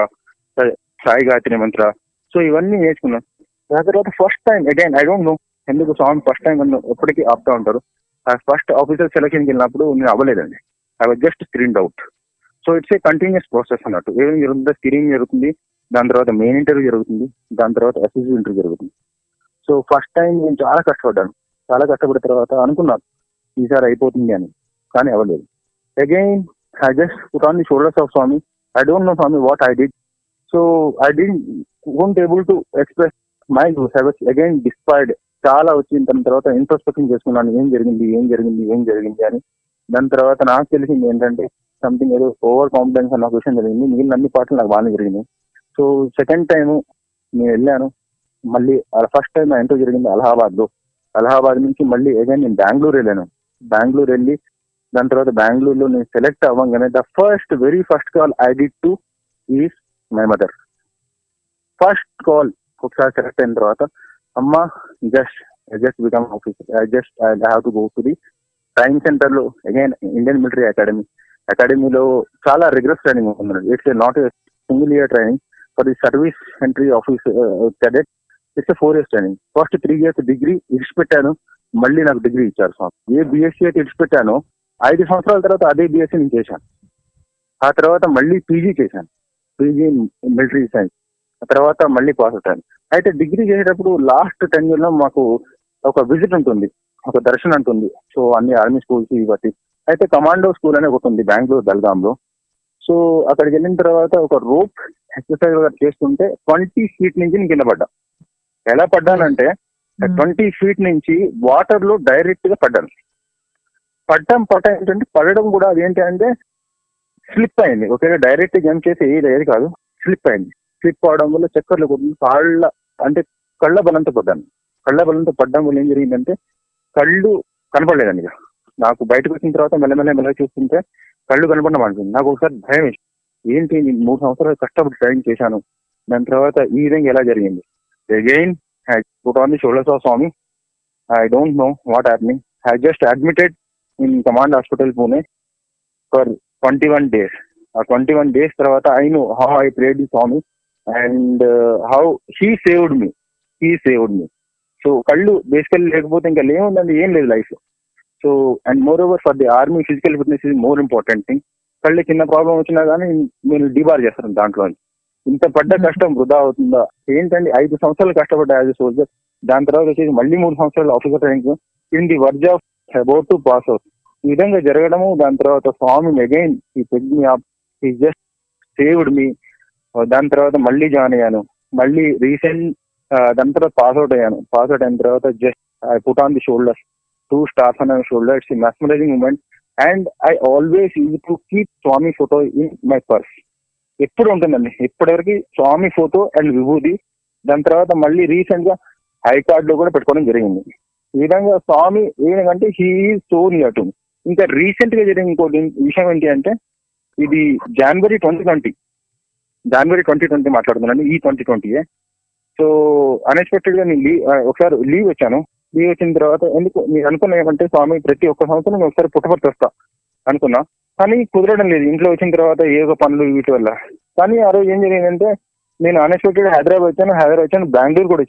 Sai Gayatri mantra so ఇవన్నీ నేర్చుకున్నాను దాని తర్వాత first time again I don't know ఎందుకు Swami first time నన్ను ఎప్పటికీ ఆపుతా ఉంటారు ఆ first officer సెలక్షన్కి వెళ్ళినప్పుడు నేను అవ్వలేదండి I was just screened out so it's a continuous process అన్నట్టు ఏం జరుగుతుందో స్క్రీనింగ్ జరుగుతుంది దాని తర్వాత మెయిన్ ఇంటర్వ్యూ జరుగుతుంది దాని తర్వాత ఎస్ఎస్సీ ఇంటర్వ్యూ జరుగుతుంది సో ఫస్ట్ టైం నేను చాలా కష్టపడ్డాను చాలా కష్టపడిన తర్వాత అనుకున్నాను ఈసారి అయిపోతుంది అని కానీ అవ్వలేదు again I just put on the shoulders of Swami I don't know Swami what I did so I'd won't able to express my I was again despaired చాలా వచ్చిన దాని తర్వాత ఇంట్రోస్పెక్షన్ చేసుకున్నాను ఏం జరిగింది ఏం జరిగింది ఏం జరిగింది అని దాని తర్వాత నాకు తెలిసింది ఏంటంటే సంథింగ్ ఏదో ఓవర్ కాన్ఫిడెన్స్ అన్న ఒక విషయం జరిగింది మిగిలిన అన్ని పాటలు నాకు బాగానే జరిగింది సో సెకండ్ టైం నేను వెళ్ళాను మళ్ళీ ఫస్ట్ టైం నా ఎంట్రీ జరిగింది అలహాబాద్ లో అలహాబాద్ నుంచి మళ్ళీ అగైన్ నేను బెంగళూరు వెళ్ళాను బెంగళూరు వెళ్ళి దాని తర్వాత బెంగళూరులో నేను సెలెక్ట్ అవ్వగానే the first very first call I'd to is my mother first call ఒకసారి సెలెక్ట్ అయిన తర్వాత అమ్మా just just become officer I just I have to go to the training center లో అగైన్ ఇండియన్ మిలిటరీ అకాడమీ అకాడమీలో చాలా rigorous training ఉంటుంది it's not single year training for the service entry office cadet it's four years training first three years degree ఇడిచిపెట్టాను మళ్ళీ నాకు degree ఇచ్చారు స్వామి ఏ BSc అయితే ఇడిచిపెట్టానో ఐదు సంవత్సరాల తర్వాత అదే బీఎస్సీ నేను చేశాను ఆ తర్వాత మళ్ళీ పీజీ చేశాను పీజీ మిలిటరీ సైన్స్ ఆ తర్వాత మళ్ళీ పాస్ అవుతాను అయితే డిగ్రీ చేసేటప్పుడు లాస్ట్ టెన్ ఇయర్ లో మాకు ఒక విజిట్ ఉంటుంది ఒక దర్శనం ఉంటుంది సో అన్ని ఆర్మీ స్కూల్స్ ఇవన్నీ అయితే కమాండో స్కూల్ అనే ఒకటి ఉంది బెంగళూరు బెల్గాంలో సో అక్కడికి వెళ్ళిన తర్వాత ఒక రోప్ ఎక్సర్సైజ్ చేస్తుంటే ట్వంటీ ఫీట్ నుంచి నేను కింద పడ్డా ఎలా పడ్డానంటే ట్వంటీ ఫీట్ నుంచి వాటర్ లో డైరెక్ట్ గా పడ్డాను పడ్డం పడ్డ ఏంటంటే పడడం కూడా అదేంటి అంటే స్లిప్ అయింది ఒకే డైరెక్ట్ జంప్ చేసి ఏది ఏది కాదు స్లిప్ అయింది స్లిప్ అవడం వల్ల చక్కర్లు కొట్టింది కాళ్ళ అంటే కళ్ళ బలంతో పడ్డాను కళ్ళ బలంతో పడ్డం వల్ల ఏం జరిగిందంటే కళ్ళు కనపడలేదండి ఇక నాకు బయటకు వచ్చిన తర్వాత మెల్లమెల్ల మెల్ల చూస్తుంటే కళ్ళు కనపడడం అనిపించింది నాకు ఒకసారి భయం వేసింది ఏంటి నేను మూడు సంవత్సరాలు కష్టపడి ట్రైనింగ్ చేశాను దాని తర్వాత ఈ విధంగా ఎలా జరిగింది again I put on the shoulders of Swami I don't know what happening I just admitted in command hospital Pune for twenty one days ఆ ట్వంటీ వన్ డేస్ తర్వాత I know how I prayed the Swami and how he saved me he saved me so కళ్ళు basically లేకపోతే ఇంకా ఏముందండి ఏం లేదు life so and moreover for the army physical fitness is more important thing కళ్ళు చిన్న problem వచ్చినా కానీ మీరు డిబార్ చేస్తారు దాంట్లో ఇంత పడ్డ కష్టం వృధా అవుతుందా ఏంటండి ఐదు సంవత్సరాలు కష్టపడ్డా యాజ్ సోల్జర్ దాని తర్వాత వచ్చేసి మళ్ళీ మూడు సంవత్సరాలు officer training in the verge of about to pass out ఈ విధంగా జరగడము దాని తర్వాత Swami again he peg me up he just saved me దాని తర్వాత మళ్ళీ జాయిన్ అయ్యాను మళ్ళీ రీసెంట్ దాని తర్వాత పాస్ అవుట్ అయ్యాను పాస్ అవుట్ అయిన తర్వాత just I put on the shoulders two stars on shoulder it's mesmerising moment and I always use to keep Swami photo in my purse ఎప్పుడు ఉంటుందండి ఇప్పటివరకు స్వామి ఫోటో అండ్ విభూది దాని తర్వాత మళ్ళీ రీసెంట్ గా హై కార్డ్ లో కూడా పెట్టుకోవడం జరిగింది ఈ విధంగా స్వామి ఏంటంటే హీ సో నియర్ టు ఇంకా రీసెంట్ గా జరిగిన ఇంకోటి విషయం ఏంటి అంటే ఇది జనవరి ట్వంటీ ట్వంటీ జనవరి ట్వంటీ ట్వంటీ మాట్లాడుతున్నాను ఈ ట్వంటీ ట్వంటీయే సో అన్ఎక్స్పెక్టెడ్ గా నేను లీవ్ ఒకసారి లీవ్ వచ్చాను లీవ్ వచ్చిన తర్వాత ఎందుకు మీరు అనుకున్న ఏమంటే స్వామి ప్రతి ఒక్క సంవత్సరం నేను ఒకసారి పుట్టపర్తి వస్తా అనుకున్నా కానీ కుదరడం లేదు ఇంట్లో వచ్చిన తర్వాత ఏదో పనులు వీటి వల్ల కానీ ఆ రోజు ఏం జరిగిందంటే నేను అన్ఎక్స్పెక్టెడ్ హైదరాబాద్ వచ్చాను హైదరాబాద్ వచ్చాను బెంగళూరు కూడా వచ్చాను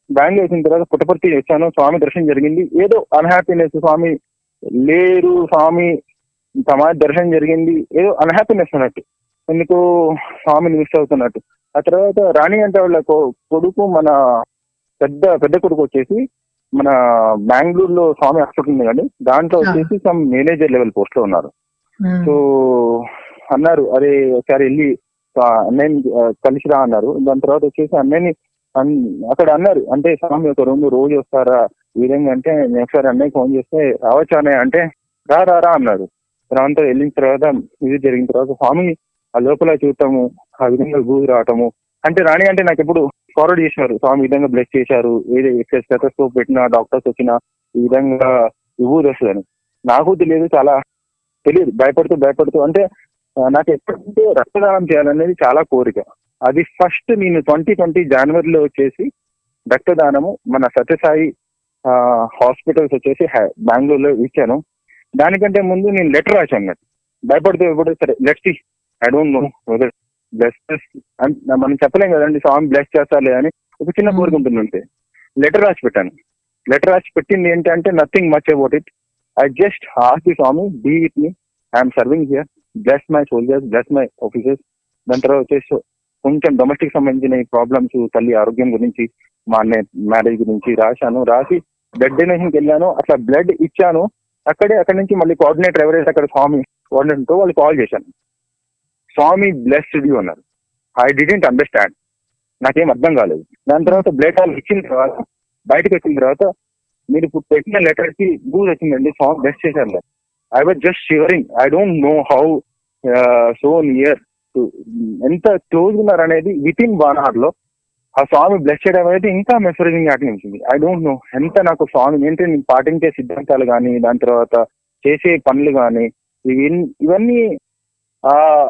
బెంగళూరు వచ్చిన తర్వాత పుట్టపర్తి వచ్చాను స్వామి దర్శనం జరిగింది ఏదో అన్హ్యాపీనెస్ స్వామి లేరు స్వామి సమాధి దర్శనం జరిగింది ఏదో అన్హ్యాపీనెస్ అన్నట్టు ఎందుకు స్వామిని మిస్ అవుతున్నట్టు ఆ తర్వాత రాణి అంటే వాళ్ళ కొ- కొడుకు మన పెద్ద పెద్ద కొడుకు వచ్చేసి మన బెంగళూరులో స్వామి హాస్పిటల్ ఉంది కానీ దాంట్లో వచ్చేసి సమ్ మేనేజర్ లెవెల్ పోస్ట్ లో ఉన్నారు ఉమ్, సో అన్నారు అరే ఒకసారి వెళ్ళి ఆ అన్నయ్యని ఆ, కలిసిరా అన్నారు దాని తర్వాత వచ్చేసి అన్నయ్యని అన్- అక్కడ అన్నారు అంటే స్వామి ఒక రెండు రోజు వస్తారా ఈ విధంగా అంటే నేను ఒకసారి అన్నయ్య ఫోన్ చేస్తే రావచ్చా అన్నయ్య అంటే రా రా రా అన్నారు తర్వాత వెళ్ళిన తర్వాత ఇది జరిగిన తర్వాత స్వామి ఆ లోపల చూడటము ఆ విధంగా గూది రావటము అంటే రాణి అంటే నాకు ఎప్పుడు ఫార్వర్డ్ చేశారు స్వామి ఈ విధంగా బ్లెస్ చేశారు ఏదో స్టెథోస్కోప్ పెట్టిన డాక్టర్స్ వచ్చిన ఈ విధంగా ఊరు వస్తుందని నాకు తెలియదు చాలా తెలియదు భయపడుతూ భయపడుతూ అంటే ఆ, నాకు ఎప్పుడంటే రక్తదానం చేయాలనేది చాలా కోరిక అది ఫస్ట్ నేను ట్వంటీ ట్వంటీ జనవరిలో వచ్చేసి రక్తదానము మన సత్యసాయి హాస్పిటల్స్ వచ్చేసి హై- బెంగళూరులో ఇచ్చాను దానికంటే ముందు నేను లెటర్ రాశాను అన్నట్టు భయపడుతూ ఎప్పుడు సరే let's I don't know whether bless మనం చెప్పలేం కదండి స్వామి బ్లెస్ చేస్తాలే అని ఒక చిన్న Hmm. కోరిక ఉంటుంది అంతే లెటర్ రాసి పెట్టాను లెటర్ రాసి పెట్టింది ఏంటంటే nothing much about it I just as the Swami be with me I'm serving here bless my soldiers bless my officers దాని తర్వాత వచ్చేసి కొంచెం డొమెస్టిక్ సంబంధించిన ఈ ప్రాబ్లమ్స్ తల్లి ఆరోగ్యం గురించి మా అన్నయ్య మ్యారేజ్ గురించి రాశాను రాసి బ్లడ్ డొనేషన్కి వెళ్ళాను అట్లా బ్లడ్ ఇచ్చాను అక్కడే అక్కడి నుంచి మళ్ళీ కోఆర్డినేటర్ ఎవరైతే అక్కడ స్వామి కోఆర్డినేటర్ వాళ్ళు కాల్ చేశాను స్వామి బ్లెస్డ్ యూ అన్నారు ఐ డిడెంట్ అండర్స్టాండ్ నాకేం అర్థం కాలేదు దాని తర్వాత బ్లడ్ ఆల్ ఇచ్చిన తర్వాత బయటకు వచ్చిన తర్వాత మీరు ఇప్పుడు పెట్టిన లెటర్ కి గూజ్ వచ్చిందండి స్వామి బ్లెస్ చేశారు I was just shivering I don't know how so near ఎంత క్లోజ్ ఉన్నారు అనేది విత్ ఇన్ వన్ అవర్ లో ఆ స్వామి బ్లెస్ చేయడం అనేది ఇంకా మెసరేజింగ్ అనిపించింది ఐ డోంట్ నో ఎంత నాకు స్వామి ఏంటంటే నేను పాటించే సిద్ధాంతాలు కానీ దాని తర్వాత చేసే పనులు కానీ ఇవి ఇవన్నీ ఆ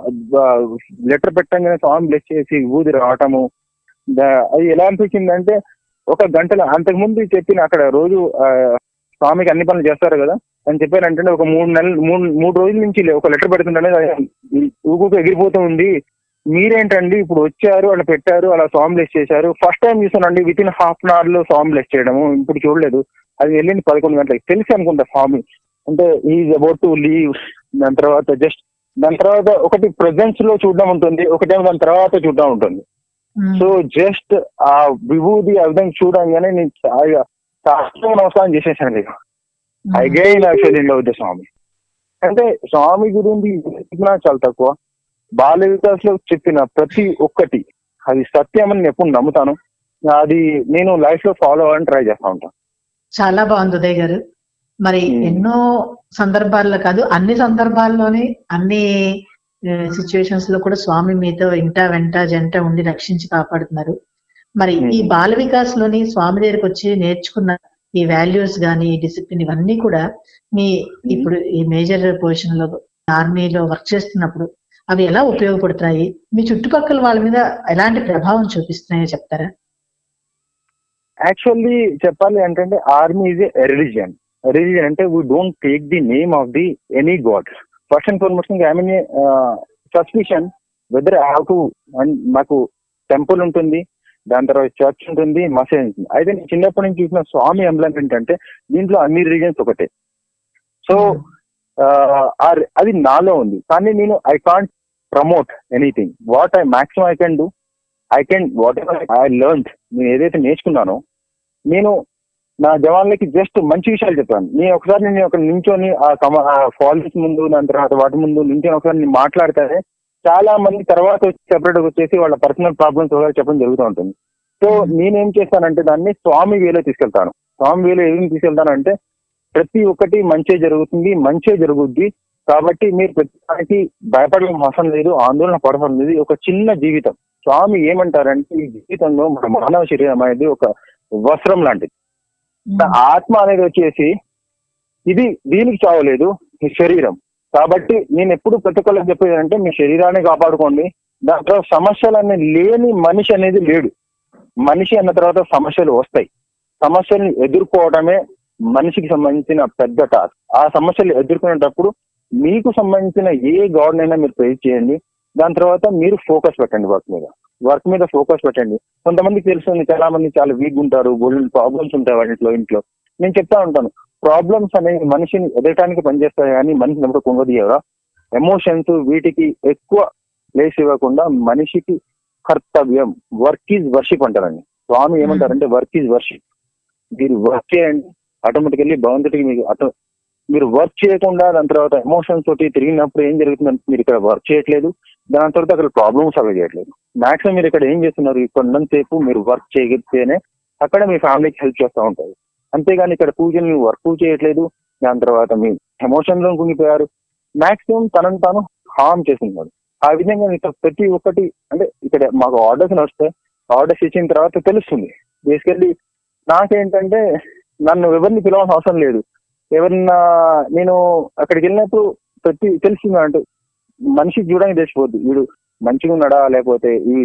లెటర్ పెట్టంగానే స్వామి బ్లెస్ చేసి ఊది రావటము దా- అది ఎలా అనిపించింది అంటే ఒక గంటలో అంతకుముందు చెప్పిన అక్కడ రోజు ఆ, స్వామికి అన్ని పనులు చేస్తారు కదా అని చెప్పారంటే ఒక మూడు నెలలు మూడు మూడు రోజుల నుంచి లే- ఒక లెటర్ పెడుతుంటే ఊగుకు ఎగిరిపోతూ ఉంది మీరేంటండి ఇప్పుడు వచ్చారు అలా పెట్టారు అలా స్వామి బ్లెస్ చేశారు ఫస్ట్ టైం చూసానండి within half an hour లో స్వామి బ్లెస్ చేయడము ఇప్పుడు చూడలేదు అది వెళ్ళింది పదకొండు గంటలకి తెలిసి అనుకుంటా స్వామి అంటే ఈజ్ అబౌట్ టు లీవ్ దాని తర్వాత జస్ట్ దాని తర్వాత ఒకటి ప్రెజెన్స్ లో చూడడం ఉంటుంది ఒకటేమో దాని తర్వాత చూడడం ఉంటుంది ఉమ్, సో జస్ట్ ఆ విభూది ఆ విధంగా చూడంగానే నేను చాలా చాలా నమస్కారం చేసేసాను ఇక um, again I fell in love the Swami అంటే స్వామి గురించి చెప్పినా చాలా తక్కువ బాల వికాస్ లో చెప్పిన ప్రతి ఒక్కటి అది సత్యం అని నేను ఎప్పుడు నమ్ముతాను అది నేను లైఫ్ లో ఫాలో అవ్వాలని ట్రై చేస్తా ఉంటాను చాలా బాగుంది ఉదయ్ గారు మరి ఉమ్. ఎన్నో సందర్భాల్లో కాదు అన్ని సందర్భాల్లోనే అన్ని సిచ్యువేషన్స్ లో కూడా స్వామి మీతో ఇంట వెంట జంట ఉండి రక్షించి కాపాడుతున్నారు మరి ఈ ఉమ్. బాల వికాస్ లోని స్వామి దగ్గరికి వచ్చి నేర్చుకున్న ఈ వాల్యూస్ గాని ఈ డిసిప్లిన్ ఇవన్నీ కూడా మీ ఇప్పుడు ఈ మేజర్ పొజిషన్ లో ఆర్మీలో వర్క్ చేస్తున్నప్పుడు అవి ఎలా ఉపయోగపడుతున్నాయి మీ చుట్టుపక్కల వాళ్ళ మీద ఎలాంటి ప్రభావం చూపిస్తున్నాయో చెప్తారా యాక్చువల్లీ చెప్పాలి అంటే army is a religion religion అంటే we don't take the name of the any god first and foremost I mean suspicion whether have to మాకు టెంపుల్ ఉంటుంది దాని తర్వాత చర్చ్ ఉంటుంది మసీద్ ఉంటుంది అయితే నేను చిన్నప్పటి నుంచి చూసిన స్వామి ఎంబ్లం ఏంటంటే దీంట్లో అన్ని రిలీజియన్స్ ఒకటే సో అది నాలో ఉంది కానీ నేను I can't promote anything what I maximum I can do I can whatever I learn నేను ఏదైతే నేర్చుకున్నానో నేను నా జవాన్లకి జస్ట్ మంచి విషయాలు చెప్పాను నేను ఒకసారి నేను ఒక నించొని ఆ కమ ఫాల్స్ ముందు దాని తర్వాత వాటి ముందు నించొని ఒకసారి నేను మాట్లాడితే చాలా మంది తర్వాత వచ్చి సెపరేట్ వచ్చేసి వాళ్ళ పర్సనల్ ప్రాబ్లమ్స్ చెప్పడం జరుగుతూ ఉంటుంది సో నేనేం చేస్తానంటే దాన్ని స్వామి వేలో తీసుకెళ్తాను స్వామి వేలో ఏం తీసుకెళ్తానంటే ప్రతి ఒక్కటి మంచే జరుగుతుంది మంచే జరుగుద్ది కాబట్టి మీరు ప్రతిదానికి భయపడడం అవసరం లేదు ఆందోళన పడడం లేదు ఒక చిన్న జీవితం స్వామి ఏమంటారంటే ఈ జీవితంలో మన మానవ శరీరం అనేది ఒక వస్త్రం లాంటిది ఆత్మ అనేది వచ్చేసి ఇది దీనికి చావలేదు ఈ శరీరం కాబట్టి నేను ఎప్పుడు ప్రతి ఒక్కరికి చెప్పేది అంటే మీ శరీరాన్ని కాపాడుకోండి దాంట్లో సమస్యలు అనేది లేని మనిషి అనేది లేడు మనిషి అన్న తర్వాత సమస్యలు వస్తాయి సమస్యల్ని ఎదుర్కోవడమే మనిషికి సంబంధించిన పెద్ద టాస్క్ ఆ సమస్యలు ఎదుర్కొనేటప్పుడు మీకు సంబంధించిన ఏ గాడ్ అయినా మీరు ప్రే చేయండి దాని తర్వాత మీరు ఫోకస్ పెట్టండి వాటి మీద వర్క్ మీద ఫోకస్ పెట్టండి కొంతమందికి తెలుస్తుంది చాలా మంది చాలా వీక్ ఉంటారు గోల్డెన్ ప్రాబ్లమ్స్ ఉంటాయి వాళ్ళ ఇంట్లో నేను చెప్తా ఉంటాను ప్రాబ్లమ్స్ అనేవి మనిషిని ఎదగటానికి పనిచేస్తాయి కానీ మనిషిని ఎప్పుడు కుంగదీయరా ఎమోషన్స్ వీటికి ఎక్కువ ప్లేస్ ఇవ్వకుండా మనిషికి కర్తవ్యం వర్క్ ఈజ్ వర్షిప్ అంటారండి స్వామి ఏమంటారంటే వర్క్ ఈజ్ వర్షిప్ మీరు వర్క్ చేయండి ఆటోమేటికల్లీ భగవంతుడికి మీకు ఆటో మీరు వర్క్ చేయకుండా దాని తర్వాత ఎమోషన్స్ తోటి తిరిగినప్పుడు ఏం జరుగుతుందంటే మీరు ఇక్కడ వర్క్ చేయట్లేదు దాని తర్వాత అక్కడ ప్రాబ్లమ్స్ అవి చేయట్లేదు మాక్సిమం మీరు ఇక్కడ ఏం చేస్తున్నారు కొండంతసేపు మీరు వర్క్ చేయగలిగితేనే అక్కడ మీ ఫ్యామిలీకి హెల్ప్ చేస్తూ ఉంటారు అంతేగాని ఇక్కడ పూజలు మీరు వర్క్ చేయట్లేదు దాని తర్వాత మీ ఎమోషన్ లో కుంగిపోయారు మాక్సిమం తనను తాను హార్మ్ చేస్తున్నారు ఆ విధంగా ఇక్కడ ప్రతి ఒక్కటి అంటే ఇక్కడ మాకు ఆర్డర్స్ వస్తే ఆర్డర్స్ ఇచ్చిన తర్వాత తెలుస్తుంది బేసికల్లీ నాకేంటంటే నన్ను ఎవరిని పిలవాల్సిన అవసరం లేదు ఎవరన్నా నేను అక్కడికి వెళ్ళినప్పుడు ప్రతి తెలిసింది అంటే మనిషి చూడడానికి తెలిసిపోద్ది వీడు మంచిగా ఉన్నాడా లేకపోతే ఈ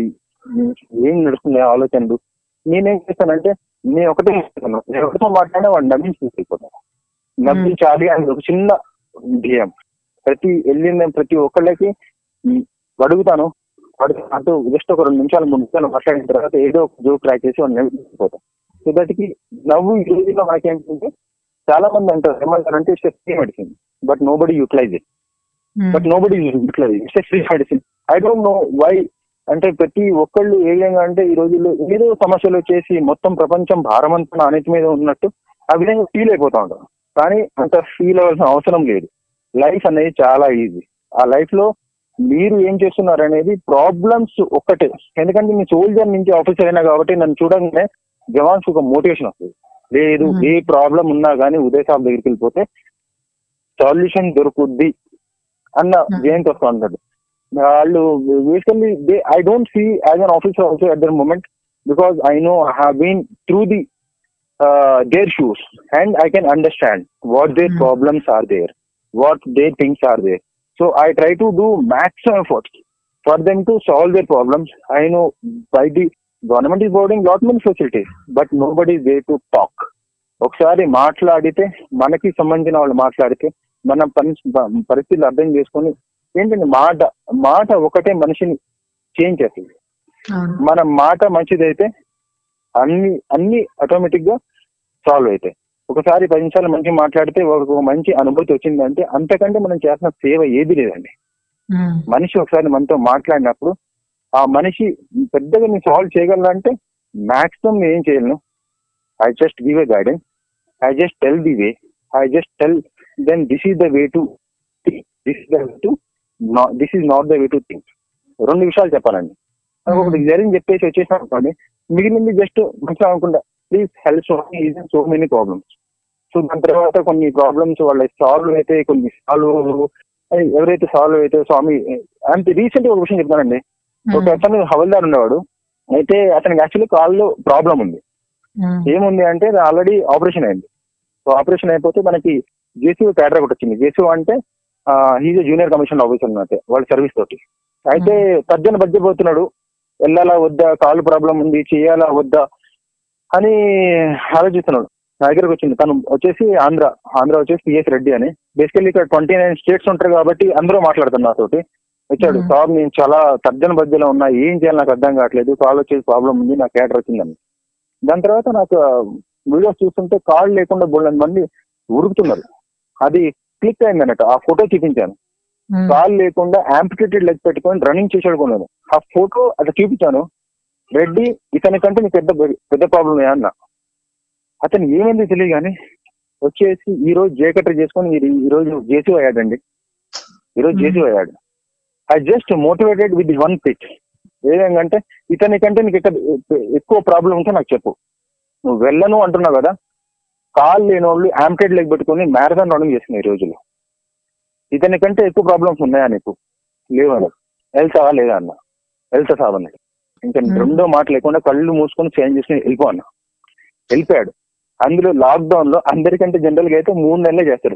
ఏం నడుస్తుంది ఆలోచనలు నేనేం చేస్తానంటే నేను ఒకటే చేస్తాను నేను ఒకటితో మాట్లాడినా వాడు నవ్వించి తీసుకెళ్ళిపోతాను నవ్వించాలి అని ఒక చిన్న ధ్యేయం ప్రతి వెళ్ళిన ప్రతి ఒక్కళ్ళకి ఉమ్, అడుగుతాను వాడికి అంటూ జస్ట్ ఒక రెండు నిమిషాలు మూడు నిమిషాలు మాట్లాడిన తర్వాత ఏదో ఒక జోక్ ట్రై చేసి వాడిని నవ్విపోతాం సో దట్కి నవ్వు ఈ రోజుల్లో మనకేంటంటే చాలా మంది అంటారు ఏమంటారంటే it's free medicine but nobody utilise it but nobody utilise it's free medicine I don't know why అంటే ప్రతి ఒక్కళ్ళు ఏ విధంగా అంటే ఈ రోజుల్లో ఏదో సమస్యలు వచ్చేసి మొత్తం ప్రపంచం భారమంతా నా అన్నిటి మీద ఉన్నట్టు ఆ విధంగా ఫీల్ అయిపోతా ఉంటాం కానీ అంత ఫీల్ అవ్వాల్సిన అవసరం లేదు లైఫ్ అనేది చాలా ఈజీ ఆ లైఫ్ లో మీరు ఏం చేస్తున్నారు అనేది ప్రాబ్లమ్స్ ఒక్కటే ఎందుకంటే మీ సోల్జర్ నుంచి ఆఫీసర్ అయినా కాబట్టి నన్ను చూడగానే జవాన్స్ ఒక మోటివేషన్ వస్తుంది లేదు Mhm. ఏ ప్రాబ్లం ఉన్నా కానీ ఉదయ్ సాబ్ దగ్గరికి వెళ్ళిపోతే సొల్యూషన్ దొరుకుద్ది అన్న Mhm. జయంత్ వస్తా ఉంటాడు వాళ్ళు basically they I don't see as an officer also at that moment because I know I have been through the their shoes and I can understand what their Mhm. Problems are there what their things are there so I try to do maximum efforts for them to solve their problems. I know by the government is providing lot many facilities, but nobody is there to talk. ఒకసారి మాట్లాడితే మనకి సంబంధించిన వాళ్ళు మాట్లాడితే మన పని పరిస్థితులు అర్థం చేసుకొని ఏంటంటే మాట మాట ఒకటే మనిషిని చేంజ్ చేస్తుంది అవును మన మాట మంచిదైతే అన్ని అన్ని ఆటోమేటిక్ గా సాల్వ్ అవుతాయి ఒకసారి పది నిమిషాలు మంచి మాట్లాడితే ఒక మంచి అనుభూతి వచ్చిందంటే అంతకంటే మనం చేసిన సేవ ఏది లేదండి ఉమ్, మనిషి ఒకసారి మనతో మాట్లాడినప్పుడు ఆ మనిషి పెద్దగా నేను సాల్వ్ చేయగలనంటే మాక్సిమం నేను ఏం చేయను I just give a guidance I just tell the way I just tell then this is the way to this the way to this is not the way to think రెండు విషయాలు చెప్పాలండి నాకు ఒకటి జరిగింది చెప్పేసి వచ్చేసిన అనుకోండి మిగిలింది జస్ట్ మంచిగా అనుకుంటా please help so so many problems so దాని తర్వాత కొన్ని ప్రాబ్లమ్స్ వాళ్ళ సాల్వ్ అయితే కొన్ని సాల్వ్ ఎవరైతే సాల్వ్ అయితే స్వామి అంతే రీసెంట్ ఒక విషయం చెప్తానండి ఒక అతను హవల్దార్ ఉండేవాడు అయితే అతనికి యాక్చువల్లీ కాల్లో ప్రాబ్లం ఉంది ఉమ్, ఏముంది అంటే ఆల్రెడీ ఆపరేషన్ అయింది సో ఆపరేషన్ అయిపోతే మనకి జేసీ క్యాడర్ ఒకటి వచ్చింది జేసీ అంటే హీజ్ జూనియర్ కమిషన్ ఆఫీసర్ అన్నట్టు వాళ్ళ సర్వీస్ తోటి అయితే తర్జన బజ్జపోతున్నాడు వెళ్ళాలా వద్దా కాలు ప్రాబ్లం ఉంది చేయాలా వద్దా అని ఆలోచిస్తున్నాడు నా దగ్గరకు వచ్చింది తను వచ్చేసి ఆంధ్ర ఆంధ్ర వచ్చేసి పిఎస్ రెడ్డి అని బేసికల్లీ ఇక్కడ ట్వంటీ నైన్ స్టేట్స్ ఉంటారు కాబట్టి అందరూ మాట్లాడుతున్నారు నాతోటి వచ్చాడు Hmm. సార్ నేను చాలా తర్జన బజ్జలో ఉన్నా ఏం చేయాలి నాకు అర్థం కావట్లేదు కాల్ వచ్చేసి ప్రాబ్లం ఉంది నాకు క్యాటర్ వచ్చిందని దాని తర్వాత నాకు వీడియోస్ చూస్తుంటే కాల్ లేకుండా బోళ్ళ మంది ఉరుకుతున్నారు అది క్లిక్ అయింది అన్నట్టు ఆ ఫోటో చూపించాను ఉమ్, కాల్ లేకుండా యాంపిటేటెడ్ లెగ్ పెట్టుకొని రన్నింగ్ చేసాడు కొన్నాను ఆ ఫోటో అట్లా చూపించాను రెడ్డి ఇతని కంటే నీకు పెద్ద పెద్ద ప్రాబ్లం అన్న అతను ఏమైంది తెలియదు కానీ వచ్చేసి ఈ రోజు జేకటర్ చేసుకొని ఈ- ఈ రోజు జేసీ అయ్యాడండి ఈ రోజు జేసీ అయ్యాడు I just motivated with one pitch ఏ విధంగా అంటే ఇతని కంటే నీకు ఎక్కడ ఎక్కువ ప్రాబ్లం ఉంటే నాకు చెప్పు నువ్వు వెళ్ళను అంటున్నావు కదా కాల్ లేని వాళ్ళు యాంప్టెడ్ లెగ్ పెట్టుకొని మ్యారథాన్ రన్నింగ్ చేస్తున్నాయి ఈ రోజులో ఇతని కంటే ఎక్కువ ప్రాబ్లమ్స్ ఉన్నాయా నీకు లేవు అన్న వెళ్తావా లేదా అన్న వెళ్తా సాబ్ అన్నాడు ఇంకా Hmm. రెండో మాట లేకుండా కళ్ళు మూసుకొని చేంజ్ చేసుకుని వెళ్ళిపో అన్న వెళ్ళిపోయాడు అందులో లాక్డౌన్ లో అందరికంటే జనరల్ గా అయితే మూడు నెలలే చేస్తారు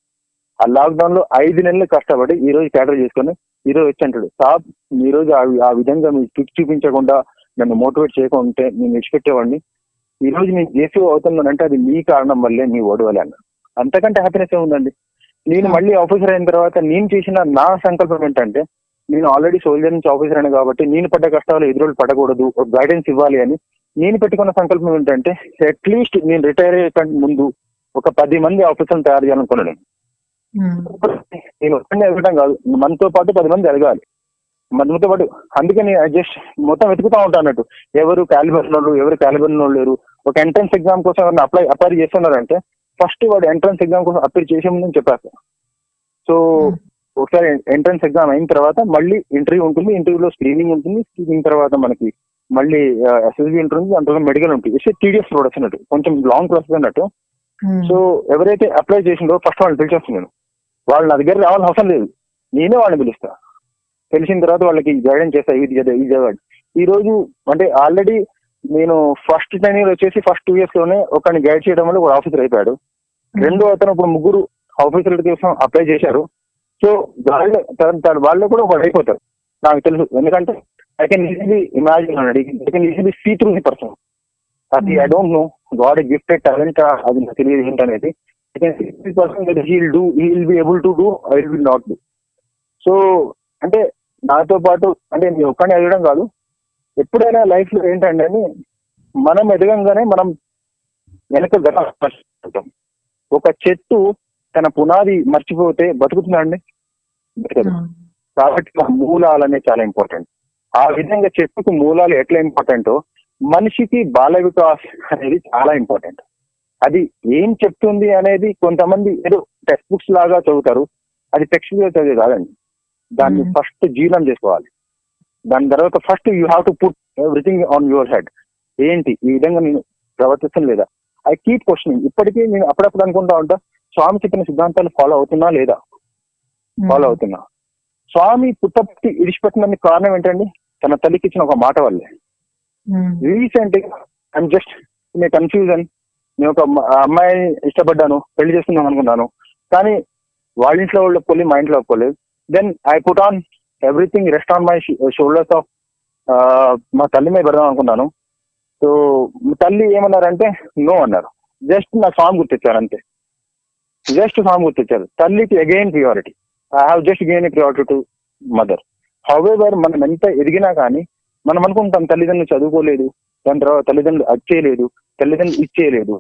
ఆ లాక్డౌన్ లో ఐదు నెలలు కష్టపడి ఈ రోజు క్యాటర్ చేసుకొని ఈ రోజు వచ్చి అంటాడు సాబ్ ఈ రోజు ఆ- ఆ విధంగా మీకు ట్రిక్ చూపించకుండా నన్ను మోటివేట్ చేయకుండా ఉంటే నేను విడిచిపెట్టేవాడిని ఈ రోజు నేను జేసీ అవుతున్నానంటే అది మీ కారణం వల్లే మీ ఓడి వల్లే అన్న అంతకంటే హ్యాపీనెస్ ఏముందండి నేను మళ్ళీ ఆఫీసర్ అయిన తర్వాత నేను చేసిన నా సంకల్పం ఏంటంటే నేను ఆల్రెడీ సోల్జర్ నుంచి ఆఫీసర్ అని కాబట్టి నేను పడ్డ కష్టాలు ఎదురు పడకూడదు ఒక గైడెన్స్ ఇవ్వాలి అని నేను పెట్టుకున్న సంకల్పం ఏంటంటే అట్లీస్ట్ నేను రిటైర్ అయ్యే ముందు ఒక పది మంది ఆఫీసర్లు తయారు చేయాలనుకున్నాను ఉమ్, నేను ఒక్కడిని ఎదగడం కాదు మనతో పాటు పది మంది ఎదగాలి మనతో పాటు అందుకని జస్ట్ మొత్తం వెతుకుతా ఉంటాను అన్నట్టు ఎవరు క్యాలిబర్ వాళ్ళు ఎవరు క్యాలిబర్ వాళ్ళు లేరు ఒక ఎంట్రన్స్ ఎగ్జామ్ కోసం ఎవరైనా అప్లై అప్లై చేస్తున్నారంటే ఫస్ట్ వాడు ఎంట్రన్స్ ఎగ్జామ్ కోసం అప్లై చేసే ముందు చెప్పాక సో ఒకసారి ఎంట్రన్స్ ఎగ్జామ్ అయిన తర్వాత మళ్ళీ ఇంటర్వ్యూ ఉంటుంది ఇంటర్వ్యూలో స్క్రీనింగ్ ఉంటుంది స్క్రీనింగ్ తర్వాత మనకి మళ్ళీ ఎస్ఎస్బి ఉంటుంది దాని తర్వాత మెడికల్ ఉంటుంది ఇట్స్ టీడీఎస్ ప్రోడక్ట్స్ అన్నట్టు కొంచెం లాంగ్ ప్రాసెస్ అన్నట్టు ఉమ్, సో ఎవరైతే అప్లై చేసిందో ఫస్ట్ వాళ్ళని పిలిచేస్తున్నాను వాళ్ళు నా దగ్గర రావాల్సిన అవసరం లేదు నేనే వాళ్ళని పిలుస్తా తెలిసిన తర్వాత వాళ్ళకి గైడెన్స్ చేస్తా ఇది చదివా, ఇది చదవండి ఈ రోజు అంటే ఆల్రెడీ నేను ఫస్ట్ టెన్ ఇయర్ వచ్చేసి ఫస్ట్ టూ ఇయర్స్ లోనే ఒకరిని గైడ్ చేయడం వల్ల ఒక ఆఫీసర్ అయిపోయాడు రెండో అతను ఇప్పుడు ముగ్గురు ఆఫీసర్ల కోసం అప్లై చేశారు సో వాళ్ళ తన- తన వాళ్ళు కూడా ఒకటి అయిపోతారు నాకు తెలుసు ఎందుకంటే ఐ కెన్ ఈజీలీ ఇమాజిన్ అన్నాడు I can easily see through the person అది I don't know god gifted talent అది నాకు తెలియదు ఏంటనేది I can see person that he'll do he'll be able to do I will not do so అంటే నాతో పాటు అంటే నేను ఒక్కడిని ఎదగడం కాదు ఎప్పుడైనా లైఫ్ లో ఏంటంటే అని మనం ఎదగంగానే మనం వెనక గత ఉంటాం ఒక చెట్టు తన పునాది మర్చిపోతే బతుకుతుందండి బతకదు. ఉమ్, కాబట్టి మన మూలాలు అనేవి చాలా ఇంపార్టెంట్ ఆ విధంగా చెట్టుకు మూలాలు ఎట్లా ఇంపార్టెంటో మనిషికి బాల వికాస్ అనేది చాలా ఇంపార్టెంట్ అది ఏం చెప్తుంది అనేది కొంతమంది ఏదో టెక్స్ట్ బుక్స్ లాగా చదువుతారు అది టెక్స్ట్ బుక్ చదివే కాదండి దాన్ని Hmm. ఫస్ట్ జీర్ణం చేసుకోవాలి దాని తర్వాత first you have to put everything on your head ఏంటి ఈ విధంగా నేను ప్రవర్తిస్తాను లేదా ఐ కీప్ క్వశ్చనింగ్ ఇప్పటికీ నేను అప్పుడప్పుడు అనుకుంటా ఉంటా స్వామి చెప్పిన సిద్ధాంతాలు ఫాలో అవుతున్నా లేదా ఉమ్, ఫాలో అవుతున్నా స్వామి పుట్టపట్టి ఇడిచిపెట్టినందుకు కారణం ఏంటండి తన తల్లికి ఇచ్చిన ఒక మాట వల్లే ఉమ్, రీసెంట్ గా ఐమ్ జస్ట్ నే కన్ఫ్యూజన్ నేను ఒక అమ్మ- ఆ అమ్మాయిని ఇష్టపడ్డాను పెళ్లి చేసుకుందాం అనుకున్నాను కానీ వాళ్ళ ఇంట్లో వాళ్ళు ఒప్పుకోలేదు మా ఇంట్లో ఒప్పుకోలేదు then I put on everything rest on my shoulders of మా తల్లి మీద పెడదాం అనుకున్నాను సో తల్లి ఏమన్నారంటే నో అన్నారు జస్ట్ నా స్వామి గుర్తించారు అంతే జస్ట్ స్వామి గుర్తించారు తల్లికి again priority I have just gain priority to mother however మనం ఎంత ఎదిగినా కానీ మనం అనుకుంటాం తల్లిదండ్రులు చదువుకోలేదు దాని తర్వాత తల్లిదండ్రులు అది చేయలేదు తల్లిదండ్రులు ఇచ్చేయలేదు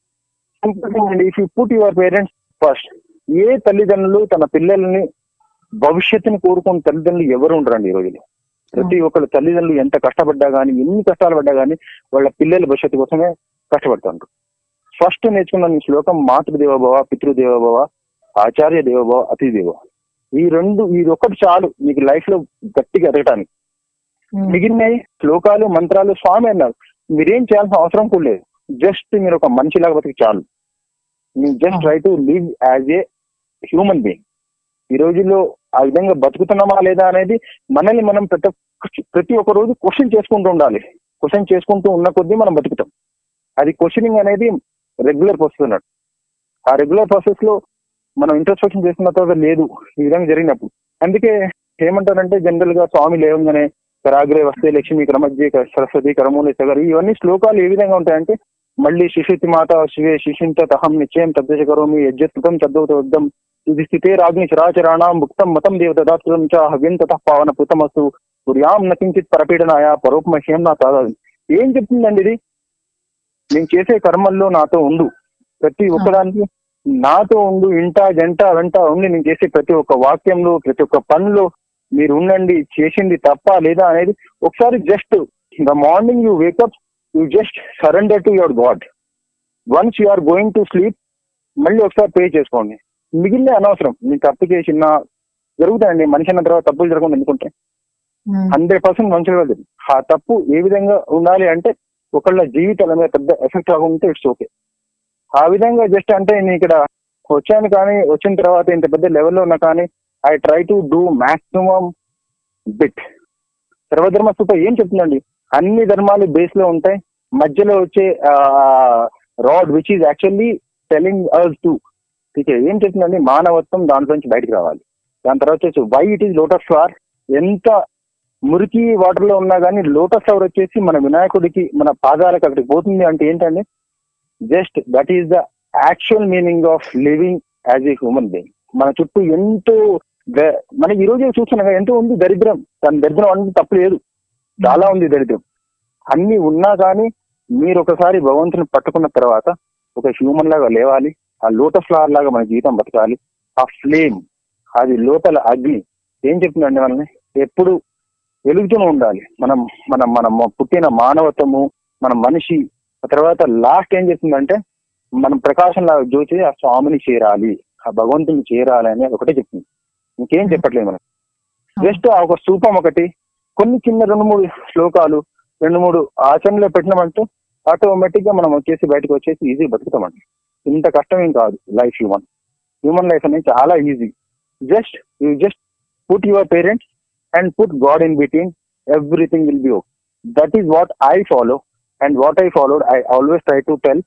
if you put your parents first ఏ తల్లిదండ్రులు తన పిల్లల్ని భవిష్యత్తుని కోరుకున్న తల్లిదండ్రులు ఎవరు ఉండరండి ఈ రోజులో ప్రతి ఒక్కరు తల్లిదండ్రులు ఎంత కష్టపడ్డా కానీ ఎన్ని కష్టాలు పడ్డా కానీ వాళ్ళ పిల్లల భవిష్యత్తు కోసమే కష్టపడుతుంటారు ఫస్ట్ నేర్చుకున్న ఈ శ్లోకం మాతృదేవోభవ పితృదేవోభవ ఆచార్య దేవోభవ అతిథి ఈ రెండు ఇది ఒక్కటి చాలు మీకు లైఫ్ లో గట్టిగా ఎదగటానికి ఉమ్, మిగిలిన శ్లోకాలు మంత్రాలు స్వామి అన్నారు మీరేం చేయాల్సిన అవసరం కూడా లేదు జస్ట్ మీరు ఒక మనిషిలాగా బతికి చాలు మీరు just try to live as a human being ఈ రోజుల్లో ఆ విధంగా బతుకుతున్నామా లేదా అనేది మనల్ని మనం ప్రతి ఒక్క- ప్రతి ఒక్క రోజు క్వశ్చన్ చేసుకుంటూ ఉండాలి క్వశ్చన్ చేసుకుంటూ ఉన్న కొద్దీ మనం బతుకుతాం అది క్వశ్చనింగ్ అనేది రెగ్యులర్ ప్రాసెస్ అన్నట్టు ఆ రెగ్యులర్ ప్రాసెస్ లో మనం ఇంట్రస్పెక్షన్ చేసుకున్న తర్వాత లేదు ఈ విధంగా జరిగినప్పుడు అందుకే ఏమంటారంటే జనరల్ గా స్వామి లేవంగానే కరాగ్రే వస్తే లక్ష్మి క్రమజ్జే సరస్వతి కరమూలి సగరు ఇవన్నీ శ్లోకాలు ఏ విధంగా ఉంటాయంటే మళ్ళీ శిశుతి మాత శివే శిశుంత తహం నిశ్చయం తద్దేశ కరోమి యజ్జత్కృతం తద్దౌతం ఇది స్థితే రాజ్ఞి చరాచరాణం భుక్తం మతం దేవతదాత్రం చ హవ్యం తత పావన పుతమస్తు పుర్యాం నకించిత్ పరపీడనాయ పరోపమహ్యం నా కాదు ఏం చెప్తుందండి ఇది నేను చేసే కర్మల్లో నాతో ఉండు ప్రతి ఒక్కదానికి నాతో ఉండు ఇంట జంట వెంట ఉండి నేను చేసే ప్రతి ఒక్క వాక్యంలో ప్రతి ఒక్క పనిలో మీరు ఉండండి చేసింది తప్ప లేదా అనేది ఒకసారి just the morning you wake up you just surrender to your god once you are going to sleep మళ్ళీ ఒకసారి పే చేసుకోండి మిగిలిన అనవసరం నేను తప్పు చేసిన జరుగుతాయండి మనిషి అన్న తర్వాత తప్పులు జరగకుండా ఎందుకుంటే ఉమ్, హండ్రెడ్ పర్సెంట్ మంచిగా వెళ్తుంది ఆ తప్పు ఏ విధంగా ఉండాలి అంటే ఒకళ్ళ జీవితాల మీద పెద్ద ఎఫెక్ట్ రాకుంటే ఇట్స్ ఓకే ఆ విధంగా జస్ట్ అంటే నేను ఇక్కడ వచ్చాను కానీ వచ్చిన తర్వాత ఇంత పెద్ద లెవెల్లో ఉన్నా కానీ I try to do maximum bit సర్వధర్మ స్థూప ఏం చెప్తుందండి అన్ని ధర్మాలు బేస్ లో ఉంటాయి మధ్యలో వచ్చే rod which is actually telling us to టీకే ఏం చెప్తుందండి మానవత్వం దాంట్లో నుంచి బయటకు రావాలి దాని తర్వాత వచ్చి why it is lotus flower ఎంత మురికి వాటర్ లో ఉన్నా కానీ లోటస్ ఫ్లవర్ వచ్చేసి మన వినాయకుడికి మన పాదాలకు అక్కడికి పోతుంది అంటే ఏంటండి just that is the actual meaning of living as a human being మన చుట్టూ ఎంతో దే- మనకి ఈ రోజు చూస్తున్నాం కదా, ఎంతో ఉంది దరిద్రం దాని దరిద్రం అనేది తప్పు లేదు చాలా ఉంది దరిద్రం అన్ని ఉన్నా కానీ మీరు ఒకసారి భగవంతుని పట్టుకున్న తర్వాత ఒక హ్యూమన్ లాగా లేవాలి ఆ లోటస్ ఫ్లవర్ లాగా మన జీవితం బతకాలి ఆ ఫ్లేమ్ అది లోపల అగ్ని ఏం చెప్తుందండి మనల్ని ఎప్పుడు వెలుగుతూనే ఉండాలి మనం మనం మనం పుట్టిన మానవత్వము మన మనిషి ఆ తర్వాత లాస్ట్ ఏం చెప్తుందంటే మనం ప్రకాశం లాగా జ్యోతి ఆ స్వామిని చేరాలి ఆ భగవంతుని చేరాలి అని ఒకటే చెప్తుంది ఇంకేం చెప్పట్లేదు మనం జస్ట్ ఆ ఒక స్థూపం ఒకటి కొన్ని చిన్న రెండు మూడు శ్లోకాలు రెండు మూడు ఆచరణలో పెట్టినామంటే ఆటోమేటిక్ గా మనం వచ్చేసి బయటకు వచ్చేసి ఈజీ బతుకుతామండి ఇంత కష్టం ఏం కాదు లైఫ్ హ్యూమన్ హ్యూమన్ లైఫ్ అనేది చాలా easy just you just put your parents and put God in between everything will be okay that is what I follow and what I followed I always try to tell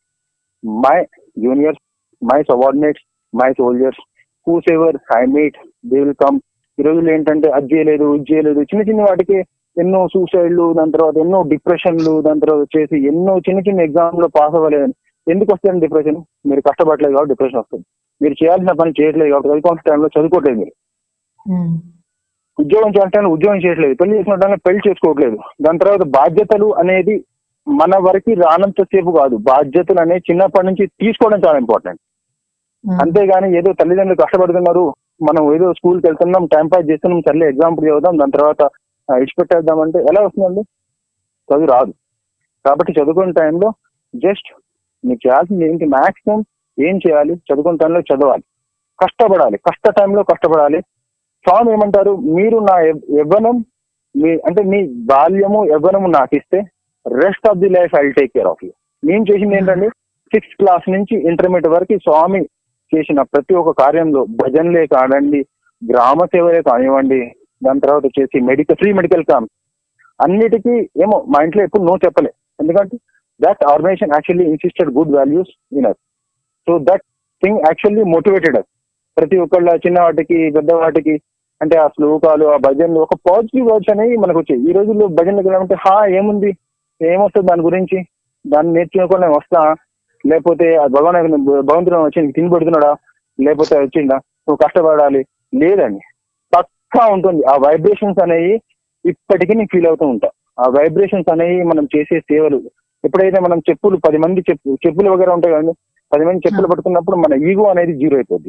my juniors my subordinates my soldiers whose ever I meet they will come ఈ రోజుల్లో ఏంటంటే అది చేయలేదు ఇది చేయలేదు చిన్న చిన్న వాటికి ఎన్నో సూసైడ్లు దాని తర్వాత ఎన్నో డిప్రెషన్లు దాని తర్వాత వచ్చేసి ఎన్నో చిన్న చిన్న ఎగ్జామ్ లో పాస్ అవ్వలేదని ఎందుకు వస్తుంది డిప్రెషన్ మీరు కష్టపడలేదు కాబట్టి డిప్రెషన్ వస్తుంది మీరు చేయాల్సిన పని చేయట్లేదు కాబట్టి చదువుకోవాల్సిన టైంలో చదువుకోవట్లేదు మీరు ఉమ్, ఉద్యోగం చేయాలంటే ఉద్యోగం చేయట్లేదు పెళ్లి చేసుకుంటే పెళ్లి చేసుకోవట్లేదు దాని తర్వాత బాధ్యతలు అనేది మన వరకు రానంత సేపు కాదు బాధ్యతలు అనేది చిన్నప్పటి నుంచి తీసుకోవడం చాలా ఇంపార్టెంట్ ఉమ్, అంతేగాని ఏదో తల్లిదండ్రులు కష్టపడుతున్నారు మనం ఏదో స్కూల్కి వెళ్తున్నాం టైం పాస్ చేస్తున్నాం సర్లే ఎగ్జాంపుల్ చదువుదాం దాని తర్వాత ఆ, ఇడిచిపెట్టేద్దాం అంటే ఎలా వస్తుందండి చదువు రాదు కాబట్టి చదువుకునే టైంలో జస్ట్ మీకు చేయాల్సింది ఏంటి మాక్సిమం ఏం చేయాలి చదువుకునే టైంలో చదవాలి కష్టపడాలి కష్ట టైంలో కష్టపడాలి స్వామి ఏమంటారు మీరు నా యవ్- యవ్వనం మీ అంటే మీ బాల్యము యవ్వనము నాకు ఇస్తే rest of the life I take care of you నేను చేసింది ఏంటండి సిక్స్త్ క్లాస్ నుంచి ఇంటర్మీడియట్ వరకు స్వామి చేసిన ప్రతి ఒక్క కార్యంలో భజనలే కానివ్వండి గ్రామ సేవలే కానివ్వండి దాని తర్వాత వచ్చేసి మెడికల్ ఫ్రీ మెడికల్ క్యాంప్ అన్నిటికీ ఏమో మా ఇంట్లో ఎప్పుడు నో చెప్పలే ఎందుకంటే that organization actually insisted good values in us so that thing actually motivated us ప్రతి ఒక్కళ్ళ చిన్న వాటికి పెద్ద వాటికి అంటే ఆ శ్లోకాలు ఆ భజనలు ఒక పాజిటివ్ వర్డ్స్ అనేవి మనకు వచ్చాయి ఈ రోజుల్లో భజనలకు వెళ్ళాలంటే హా ఏముంది ఏమొస్తుంది దాని గురించి దాన్ని నేర్చుకోకుండా వస్తా లేకపోతే ఆ భగవాన్ భగవంతుడు వచ్చి నీకు తిని పెడుతున్నాడా లేకపోతే వచ్చిందా నువ్వు కష్టపడాలి లేదండి పక్కా ఉంటుంది ఆ వైబ్రేషన్స్ అనేవి ఇప్పటికీ నేను ఫీల్ అవుతూ ఉంటా ఆ వైబ్రేషన్స్ అనేవి మనం చేసే సేవలు ఎప్పుడైతే మనం చెప్పులు పది మంది చెప్పు చెప్పులు వగేరా ఉంటాయి కదండి పది మంది చెప్పులు పట్టుకున్నప్పుడు మన ఈగో అనేది జీరో అయిపోద్ది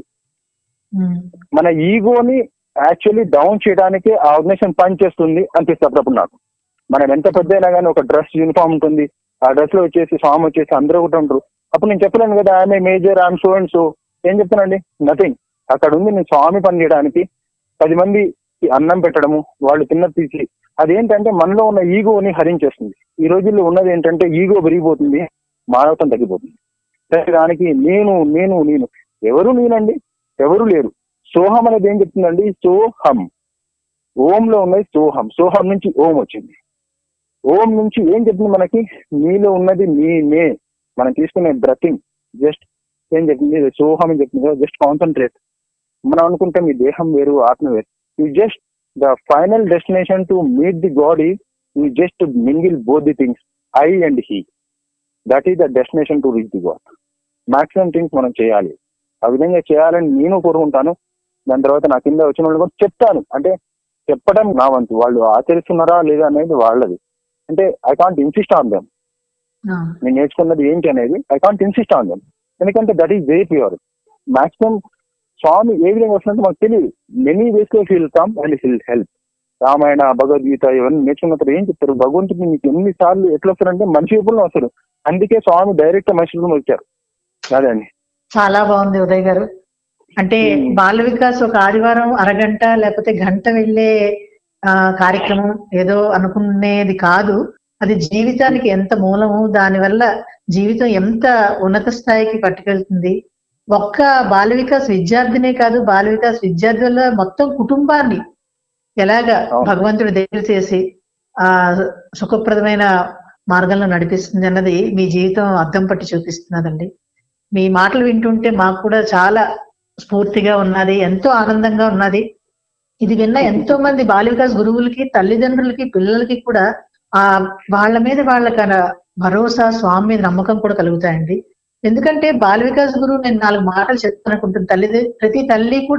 ఉమ్, మన ఈగోని యాక్చువల్లీ డౌన్ చేయడానికి ఆ ఆర్గనైజేషన్ పని చేస్తుంది అనిపిస్తుంది అప్పుడప్పుడు నాకు మనం ఎంత పెద్ద అయినా కానీ ఒక డ్రెస్ యూనిఫామ్ ఉంటుంది ఆ డ్రెస్ లో వచ్చేసి ఫామ్ వచ్చేసి అందరూ ఒకటి ఉంటారు అప్పుడు నేను చెప్పలేను కదా ఆమె మేజర్ ఆమె సో అండ్ సో ఏం చెప్తానండి నథింగ్ అక్కడ ఉంది నేను స్వామి పని చేయడానికి పది మందికి అన్నం పెట్టడము వాళ్ళు తిన్న తీసి అదేంటంటే మనలో ఉన్న ఈగోని హరించేస్తుంది ఈ రోజుల్లో ఉన్నది ఏంటంటే ఈగో పెరిగిపోతుంది మానవత్వం తగ్గిపోతుంది సరే దానికి నేను నేను నేను ఎవరు నేనండి ఎవరు లేరు సోహం అనేది ఏం చెప్తుందండి సోహం ఓంలో ఉన్నది సోహం సోహం నుంచి ఓం వచ్చింది ఓం నుంచి ఏం చెప్తుంది మనకి నీలో ఉన్నది నేనే మనం తీసుకునే బ్రతింగ్ జస్ట్ ఏం చెప్తుంది ఇది సోహం అని చెప్తుంది జస్ట్ కాన్సన్ట్రేట్ మనం అనుకుంటే మీ దేహం వేరు ఆత్మ వేరు you just the final destination to meet the God is you just mingle both the things I and he that is the destination to reach the God maximum things మనం చేయాలి ఆ విధంగా చేయాలని నేను కోరుకుంటాను దాని తర్వాత నా కింద వచ్చిన వాళ్ళు కూడా చెప్తాను అంటే చెప్పడం నా వంతు వాళ్ళు ఆచరిస్తున్నారా లేదా అనేది వాళ్ళది అంటే I can't insist on them ఆ, నేను నేర్చుకున్నది ఏంటి అనేది I can't insist on them ఎందుకంటే that is very pure maximum Swami ఏ విధంగా వస్తుందంటే మాకు తెలియదు మెనీ వేస్ లో feel come and feel help Ramayana Bhagavad Gita ఇవన్నీ నేర్చుకున్న తర్వాత ఏం చెప్తారు భగవంతుడు మీకు ఎన్ని సార్లు ఎట్లా వస్తారంటే మనిషి రూపంలో వస్తారు అందుకే స్వామి డైరెక్ట్ మనిషి రూపంలో వచ్చారు అదే అండి చాలా బాగుంది ఉదయ్ గారు అంటే ఉమ్. బాల వికాస్ ఒక ఆదివారం అరగంట లేకపోతే గంట వెళ్ళే ఆ కార్యక్రమం ఏదో అనుకునేది కాదు అది జీవితానికి ఎంత మూలము దానివల్ల జీవితం ఎంత ఉన్నత స్థాయికి పట్టుకెళ్తుంది ఒక్క బాల వికాస్ విద్యార్థినే కాదు బాల వికాస్ విద్యార్థుల మొత్తం కుటుంబాన్ని ఎలాగా అవును. భగవంతుడు దగ్గర చేసి ఆ సుఖప్రదమైన మార్గంలో నడిపిస్తుంది అన్నది మీ జీవితం అద్దం పట్టి చూపిస్తున్నదండి మీ మాటలు వింటుంటే మాకు కూడా చాలా స్ఫూర్తిగా ఉన్నది ఎంతో ఆనందంగా ఉన్నది ఇది విన్న ఎంతో మంది బాల వికాస్ గురువులకి తల్లిదండ్రులకి పిల్లలకి కూడా ఆ వాళ్ళ మీద వాళ్ళకి భరోసా స్వామి మీద నమ్మకం కూడా కలుగుతాయండి ఎందుకంటే బాల వికాస్ గురువు నేను నాలుగు మాటలు చెప్తానుకుంటుంది తల్లి ప్రతి తల్లి కూడా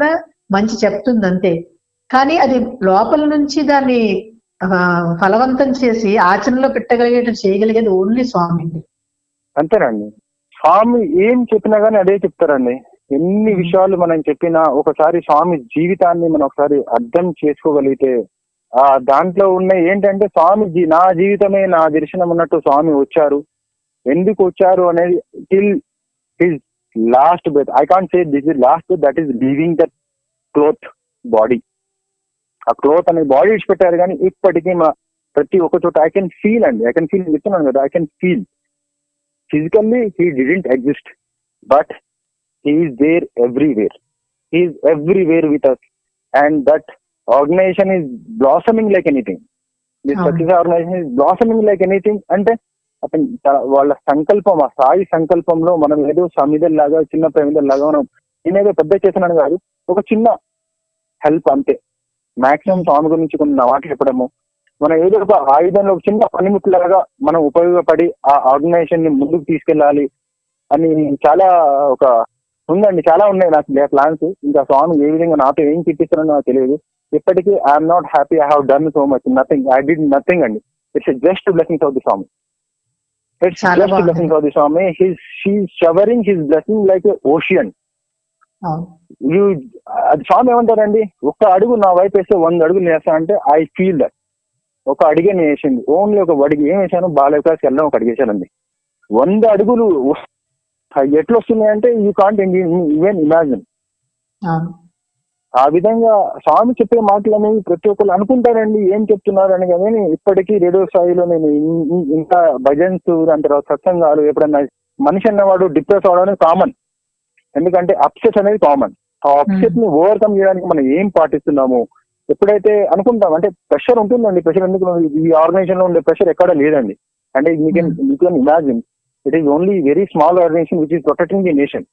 మంచి చెప్తుంది అంతే కానీ అది లోపల నుంచి దాన్ని ఆ, ఫలవంతం చేసి ఆచరణలో పెట్టగలిగేటట్టు చేయగలిగేది ఓన్లీ స్వామి అండి అంతేనండి స్వామి ఏం చెప్పినా కానీ అదే చెప్తారండి ఎన్ని విషయాలు మనం చెప్పినా ఒకసారి స్వామి జీవితాన్ని మనం ఒకసారి అర్థం చేసుకోగలిగితే ఆ దాంట్లో ఉన్న ఏంటంటే స్వామి జీ- నా జీవితమే నా దర్శనం ఉన్నట్టు స్వామి వచ్చారు ఎందుకు వచ్చారు అనేది till his last breath I can't say this is last that is leaving that cloth body ఆ క్లోత్ అనే బాడీ ఇచ్చిపెట్టారు కానీ ఇప్పటికీ మా ప్రతి ఒక్క చోట ఐ కెన్ ఫీల్ అండి ఐ కెన్ ఫీల్ చెప్తున్నాను కదా I can feel physically he didn't exist but he is there everywhere he is everywhere with us and that organization is blossoming like anything this అవును. success organization is blossoming like anything అంటే అతను త- వాళ్ళ సంకల్పం ఆ సాయి సంకల్పంలో మనం ఏదో సమిదల్లాగా చిన్న ప్రమిదల్లాగా మనం నేనేదో పెద్ద చేస్తున్నాను కాదు ఒక చిన్న హెల్ప్ అంతే మాక్సిమం స్వామి గురించి కొన్ని మాటలు చెప్పడము మనం ఏదో ఒక ఆయుధంలో ఒక చిన్న పనిముట్లాగా మనం ఉపయోగపడి ఆ ఆర్గనైజేషన్ ని ముందుకు తీసుకెళ్ళాలి అని చాలా ఒక ఉందండి చాలా ఉన్నాయి నాకు ప్లాన్స్ ఇంకా స్వామి ఏ విధంగా నాతో ఏం చూపిస్తారో నాకు తెలియదు ఇప్పటికీ I'm not happy I have done so much nothing I did nothing అండి it's just blessings of the Swami it's చాలా జస్ట్ బాగుంది. Blessings of the Swami his she showering his blessing like ocean అవును యూ అది స్వామి ఏమంటారండి ఒక్క అడుగు నా వైపు వేస్తే వంద అడుగులు వేస్తా అంటే ఐ ఫీల్ దట్ ఒక అడిగే నేను వేసింది ఓన్లీ ఒక అడిగి ఏం వేసాను బాలవికాస్ వెళ్ళడం ఒక అడిగి వేసానండి వంద అడుగులు వస్- అవి ఎట్లా వస్తున్నాయంటే యూ కాంట్ ఈవెన్ ఇమాజిన్ అవును ఆ విధంగా స్వామి చెప్పే మాటలు అనేవి ప్రతి ఒక్కరు అనుకుంటారండి ఏం చెప్తున్నారు అని కానీ ఇప్పటికీ రేడియో స్థాయిలో నేను ఇన్- ఇన్- ఇంకా భజన్స్ దాని తర్వాత సత్సంగాలు ఎప్పుడన్నా మనిషి అన్నవాడు డిప్రెస్ అవడం అనేది కామన్ ఎందుకంటే అప్సెట్ అనేది కామన్ ఆ అప్సెట్ ని ఓవర్కమ్ చేయడానికి మనం ఏం పాటిస్తున్నాము ఎప్పుడైతే అనుకుంటాం అంటే ప్రెషర్ ఉంటుందండి ప్రెషర్ ఎందుకు ఈ ఆర్గనైజేషన్ లో ఉండే ప్రెషర్ ఎక్కడ లేదండి అంటే you can you can imagine it is only very small organization which is protecting the nation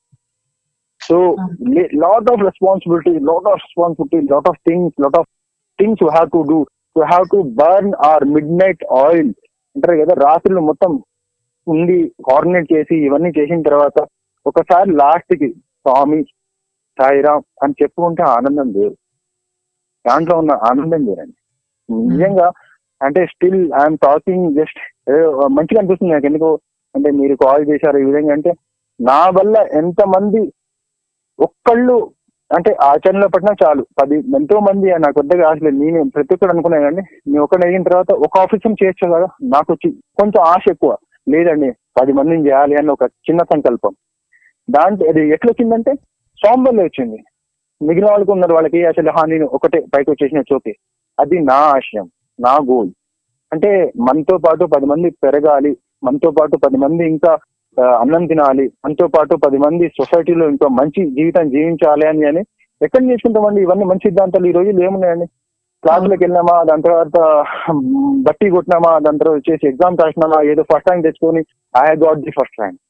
so lot of responsibility, lot of responsibility, lot of things, lot of things you have to do. You have to burn our midnight oil. అంటారు కదా రాత్రులు మొత్తం ఉండి coordinate చేసి ఇవన్నీ చేసిన తర్వాత ఒకసారి లాస్ట్ కి స్వామి సాయిరామ్ అని చెప్పుకుంటే ఆనందం వేరు దాంట్లో ఉన్న ఆనందం వేరండి నిజంగా అంటే స్టిల్ ఐఎమ్ టాకింగ్ జస్ట్ మంచిగా అనిపిస్తుంది నాకు ఎందుకో అంటే మీరు కాల్ చేశారు ఈ విధంగా అంటే నా వల్ల ఎంతమంది ఒక్కళ్ళు అంటే ఆచరణలో పడినా చాలు పది ఎంతో మంది నాకు పెద్దగా ఆశ లేదు నేను ప్రతి ఒక్కరు అనుకున్నాను అండి నేను ఒకటి అయిన తర్వాత ఒక ఆఫీసం చేయొచ్చు కదా నాకు వచ్చి కొంచెం ఆశ ఎక్కువ లేదండి పది మందిని చేయాలి అని ఒక చిన్న సంకల్పం దాంట్లో అది ఎట్లా వచ్చిందంటే స్వామి వల్లే వచ్చింది మిగిలిన వాళ్ళకి ఉన్నారు వాళ్ళకి అసలు హా నేను ఒకటే పైకి వచ్చేసిన చోకే అది నా ఆశయం నా గోల్ అంటే మనతో పాటు పది మంది పెరగాలి మనతో పాటు పది మంది ఇంకా ఆ, అన్నం తినాలి మనతో పాటు పది మంది సొసైటీలో ఇంకా మంచి జీవితం జీవించాలి అని అని ఎక్కడ నేర్చుకుంటామండి ఇవన్నీ మంచి సిద్ధాంతాలు ఈ రోజులు ఏమున్నాయండి క్లాసులకు వెళ్ళినామా దాని తర్వాత మ్, బట్టి కొట్టినామా దాని తర్వాత వచ్చేసి ఎగ్జామ్ రాసినామా ఏదో ఫస్ట్ ర్యాంక్ తెచ్చుకొని I got the first rank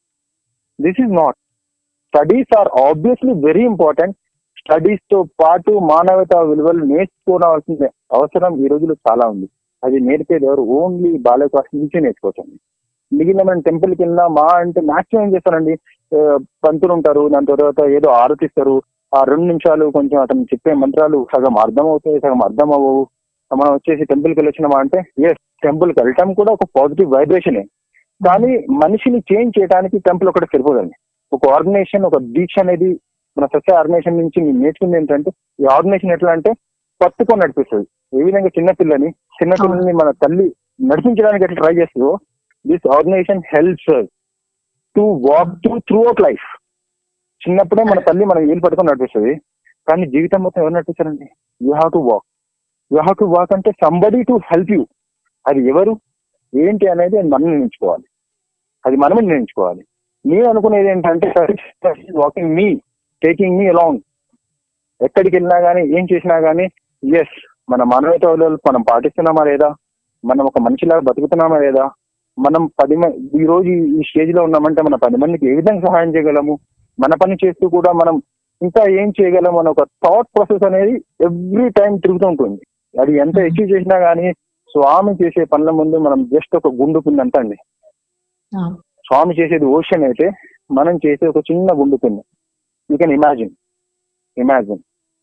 this is not studies are obviously very important studies తో పాటు మానవతా విలువలు నేర్చుకోవాల్సిన అవసరం ఈ రోజుల్లో చాలా ఉంది అది నేర్పేది ఎవరు ఓన్లీ బాలయ నుంచి నేర్చుకోవచ్చండి మిగిలిన మనం టెంపుల్ కి వెళ్ళినా మా అంటే మాక్సిమం ఏం చేస్తారండి ఆ, పంతులు ఉంటారు దాని తర్వాత ఏదో ఆరతిస్తారు ఆ రెండు నిమిషాలు కొంచెం అతను చెప్పే మంత్రాలు సగం అర్థం అవుతాయి సగం అర్థం అవ్వవు మనం వచ్చేసి టెంపుల్కి వెళ్ళొచ్చినామా అంటే ఎస్ టెంపుల్కి వెళ్ళటం కూడా ఒక పాజిటివ్ వైబ్రేషనే కానీ మనిషిని చేంజ్ చేయడానికి టెంపుల్ ఒకటి సరిపోదండి ఒక ఆర్గనైజేషన్ ఒక దీక్ష అనేది మన సత్య ఆర్గనైజేషన్ నుంచి నేను నేర్చుకుంది ఏంటంటే ఈ ఆర్గనైజేషన్ ఎట్లా అంటే పట్టుకొని నడిపిస్తుంది ఏ విధంగా చిన్నపిల్లని చిన్నపిల్లల్ని మన తల్లి నడిపించడానికి ఎట్లా ట్రై చేస్తుందో this organization helps to walk to throughout life చిన్నప్పుడే మన తల్లి మనం ఏలు పట్టుకొని నడిపిస్తుంది కానీ జీవితం మొత్తం ఎవరు నడిపిస్తారండి you have to walk you have to walk అంటే సంబడి టు హెల్ప్ యూ అది ఎవరు ఏంటి అనేది అది మనం నిర్ణయించుకోవాలి అది మనమే నిర్ణయించుకోవాలి నేను అనుకునేది ఏంటంటే walking me taking me along ఎక్కడికి వెళ్ళినా కానీ ఏం చేసినా కానీ ఎస్ మన మానవత విలువలు మనం పాటిస్తున్నామా లేదా మనం ఒక మనిషిలాగా బతుకుతున్నామా లేదా మనం పది మంది ఈ రోజు ఈ స్టేజ్ లో ఉన్నామంటే మన పది మందికి ఏ విధంగా సహాయం చేయగలము మన పని చేస్తూ కూడా మనం ఇంకా ఏం చేయగలం అనే ఒక థాట్ ప్రాసెస్ అనేది ఎవ్రీ టైం తిరుగుతూ ఉంటుంది అది ఎంత అచీవ్ చేసినా కానీ స్వామి చేసే పనుల ముందు మనం జస్ట్ ఒక గుండు పిండి అంత అండి అవును. స్వామి చేసేది ఓషన్ అయితే మనం చేసే ఒక చిన్న గుండు పిండి you can imagine imagine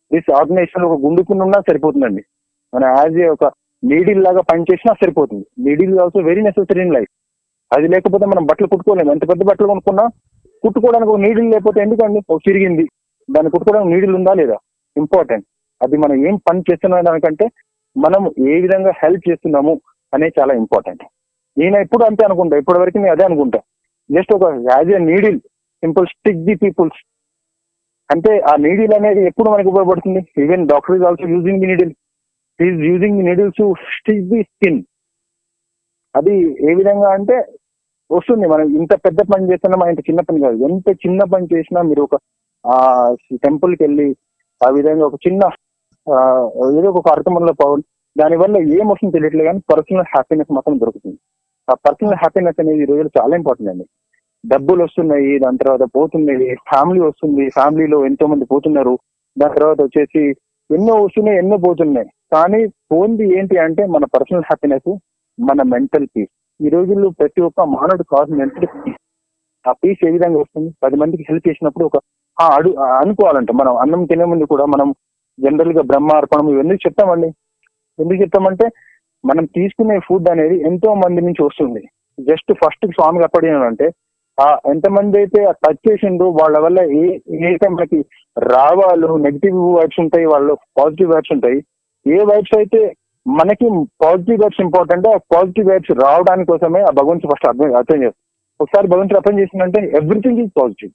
this organization ఒక గుండుకుని ఉన్నా సరిపోతుందండి మన యాజ్ ఏ ఒక నీడిల్ లాగా పనిచేసినా సరిపోతుంది needle also very necessary in life అది లేకపోతే మనం బట్టలు కుట్టుకోలేము ఎంత పెద్ద బట్టలు కొనుక్కున్నా కుట్టుకోవడానికి ఒక నీడిల్ లేకపోతే ఎందుకండి ఒక చిరిగింది దాన్ని కుట్టుకోవడానికి నీడిల్ ఉందా లేదా ఇంపార్టెంట్ అది మనం ఏం పని చేస్తున్న దానికంటే మనం ఏ విధంగా హెల్ప్ చేస్తున్నాము అనేది చాలా ఇంపార్టెంట్ నేను ఎప్పుడు అంతే అనుకుంటా ఇప్పటి వరకు నేను అదే అనుకుంటా జస్ట్ ఒక as a needle simple stick the peoples అంటే ఆ నీడిల్ అనేది ఎప్పుడు మనకి ఉపయోగపడుతుంది even doctor is also using the needle is using the needle to stick the skin అది ఏ విధంగా అంటే వస్తుంది మనం ఇంత పెద్ద పని చేస్తున్నా ఇంత చిన్న పని కాదు ఎంత చిన్న పని చేసినా మీరు ఒక ఆ టెంపుల్కి వెళ్ళి ఆ విధంగా ఒక చిన్న ఆ, ఏదో ఒక కార్యక్రమంలో పోవాలి దానివల్ల ఏం వస్తుంది తెలియట్లేదు కానీ పర్సనల్ హ్యాపీనెస్ మాత్రం దొరుకుతుంది ఆ పర్సనల్ హ్యాపీనెస్ అనేది ఈ రోజుల్లో చాలా ఇంపార్టెంట్ అండి డబ్బులు వస్తున్నాయి దాని తర్వాత పోతున్నాయి ఫ్యామిలీ వస్తుంది ఫ్యామిలీలో ఎంతో మంది పోతున్నారు దాని తర్వాత వచ్చేసి ఎన్నో వస్తున్నాయి ఎన్నో పోతున్నాయి కానీ పోంది ఏంటి అంటే మన పర్సనల్ హ్యాపీనెస్ మన మెంటల్ పీస్ ఈ రోజుల్లో ప్రతి ఒక్క మానవుడు కావాల్సిన మెంటల్ పీస్ ఆ పీస్ ఏ విధంగా వస్తుంది పది మందికి హెల్ప్ చేసినప్పుడు ఒక ఆ అడు ఆ అనుకోవాలంట మనం అన్నం తినే ముందు కూడా మనం జనరల్ గా బ్రహ్మ అర్పణం ఇవన్నీ చెప్తామండి ఎందుకు చెప్తామంటే మనం తీసుకునే ఫుడ్ అనేది ఎంతో మంది నుంచి వస్తుంది జస్ట్ ఫస్ట్ స్వామికి అప్పడినంటే ఆ ఎంతమంది అయితే ఆ టచ్ చేసిండ్రు వాళ్ళ వల్ల ఏ ఏదైతే మనకి రావాలు నెగిటివ్ వైబ్స్ ఉంటాయి వాళ్ళు పాజిటివ్ వైబ్స్ ఉంటాయి ఏ వైబ్స్ అయితే మనకి పాజిటివ్ వైబ్స్ ఇంపార్టెంట్ ఆ పాజిటివ్ వైబ్స్ రావడానికి కోసమే ఆ భగవంతుడు ఫస్ట్ అర్థం అర్థం చేస్తారు ఒకసారి భగవంతుడు అర్థం చేసిందంటే everything is positive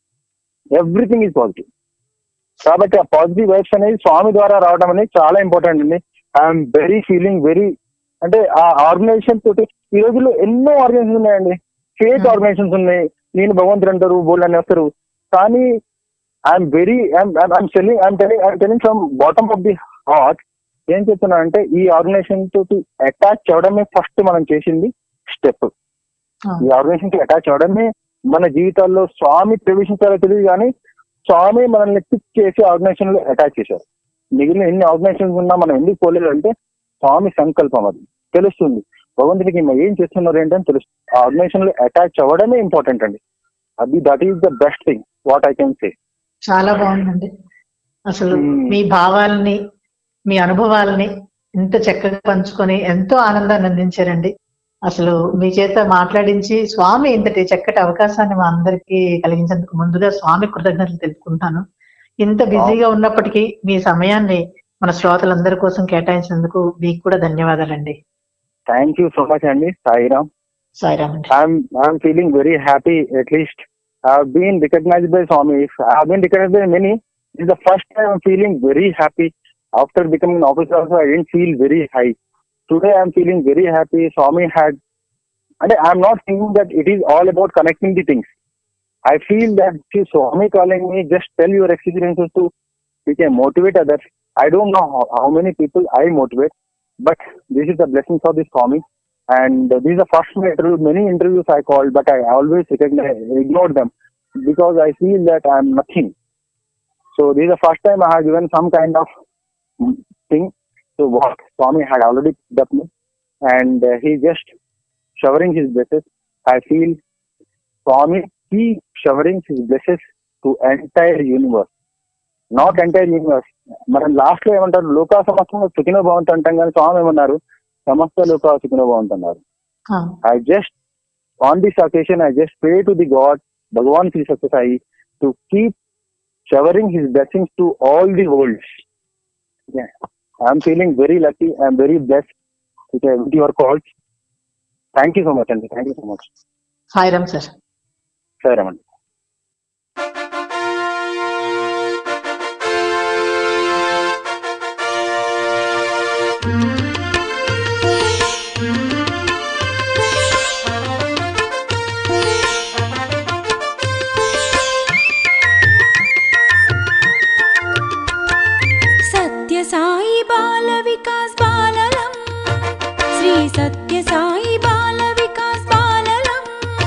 everything is positive కాబట్టి ఆ పాజిటివ్ వైబ్స్ అనేది స్వామి ద్వారా రావడం అనేది చాలా ఇంపార్టెంట్ అండి ఐఎమ్ వెరీ ఫీలింగ్ వెరీ అంటే ఆ ఆర్గనైజేషన్ తోటి ఈ రోజుల్లో ఎన్నో ఆర్గనైజేషన్ ఉన్నాయండి ఫేక్ Hmm. ఆర్గనైజేషన్స్ ఉన్నాయి నేను భగవంతుడు అంటారు బోల్డ్ అని వస్తారు కానీ I'm very I'm telling I'm telling I'm telling from bottom of the heart ఏం చెప్తున్నా అంటే ఈ ఆర్గనైజేషన్ తోటి అటాచ్ అవడమే ఫస్ట్ మనం చేసింది స్టెప్ ఈ ఆర్గనైజేషన్ కి అటాచ్ అవడమే మన జీవితాల్లో స్వామి ప్రవేశించాలో తెలియదు కానీ స్వామి మనల్ని పిక్ చేసి ఆర్గనైజేషన్ లో అటాచ్ చేశారు మిగిలిన ఎన్ని ఆర్గనైజేషన్స్ ఉన్నా మనం ఎందుకు పోలేదు అంటే స్వామి సంకల్పం అది తెలుస్తుంది భగవంతుడికి మనం ఏం చేస్తున్నారు ఏంటని తెలుస్తుంది ఆ ఆర్గనైజేషన్ లో అటాచ్ అవ్వడమే ఇంపార్టెంట్ అండి అది that is the best thing what I can say చాలా బాగుందండి అసలు మ్మ్. మీ భావాల్ని మీ అనుభవాల్ని ఇంత చక్కగా పంచుకొని ఎంతో ఆనందాన్ని అందించారండి అసలు మీ చేత మాట్లాడించి స్వామి ఇంతటి చక్కటి అవకాశాన్ని మా అందరికీ కలిగించేందుకు ముందుగా స్వామి కృతజ్ఞతలు తెలుపుకుంటాను ఇంత బిజీగా ఉన్నప్పటికీ మీ సమయాన్ని మన శ్రోతలందరి కోసం కేటాయించినందుకు మీకు కూడా ధన్యవాదాలండి థ్యాంక్ యూ సో మచ్ అండి సాయిరామ్ సాయిరామ్ అండి I'm I'm feeling very happy. At least I've been recognized by Swami. I've been recognized by many. This is the first time I'm feeling very happy. After becoming an officer, also I didn't feel very high. Today I'm feeling very happy. Swami had, and I'm not thinking that it is all about connecting the things. I feel that see, Swami calling me, just tell your experiences to you can motivate others. I don't know how, how many people I motivate, but this is the blessings of this Swami. And this is the first interview, many interviews I called, but I always recognize, ignored them because I feel that I'm nothing. So this is the first time I have given some kind of mm, thing. So what Swami had already picked up me, and uh, he just showering his blessings. I feel Swami keep showering his blessings to entire universe. Not entire universe మనం last లో ఏమంటారు లోకా సమస్త సుఖినో భవంతు అంటాం కానీ స్వామి ఏమన్నారు సమస్త లోకా సుఖినో భవంతు అన్నారు ఆ, I just, on this occasion, I just pray to the God, Bhagavan Sri Satya Sai, to keep showering his blessings to all the worlds. Yeah. I'm feeling very lucky. I'm very blessed with, uh, with your calls. Thank you so much, Andy. Thank you so much. Sairam sir Sir, Raman. सत्य साई बाल विकास बाललम् श्री सत्य साई बाल विकास बाललम्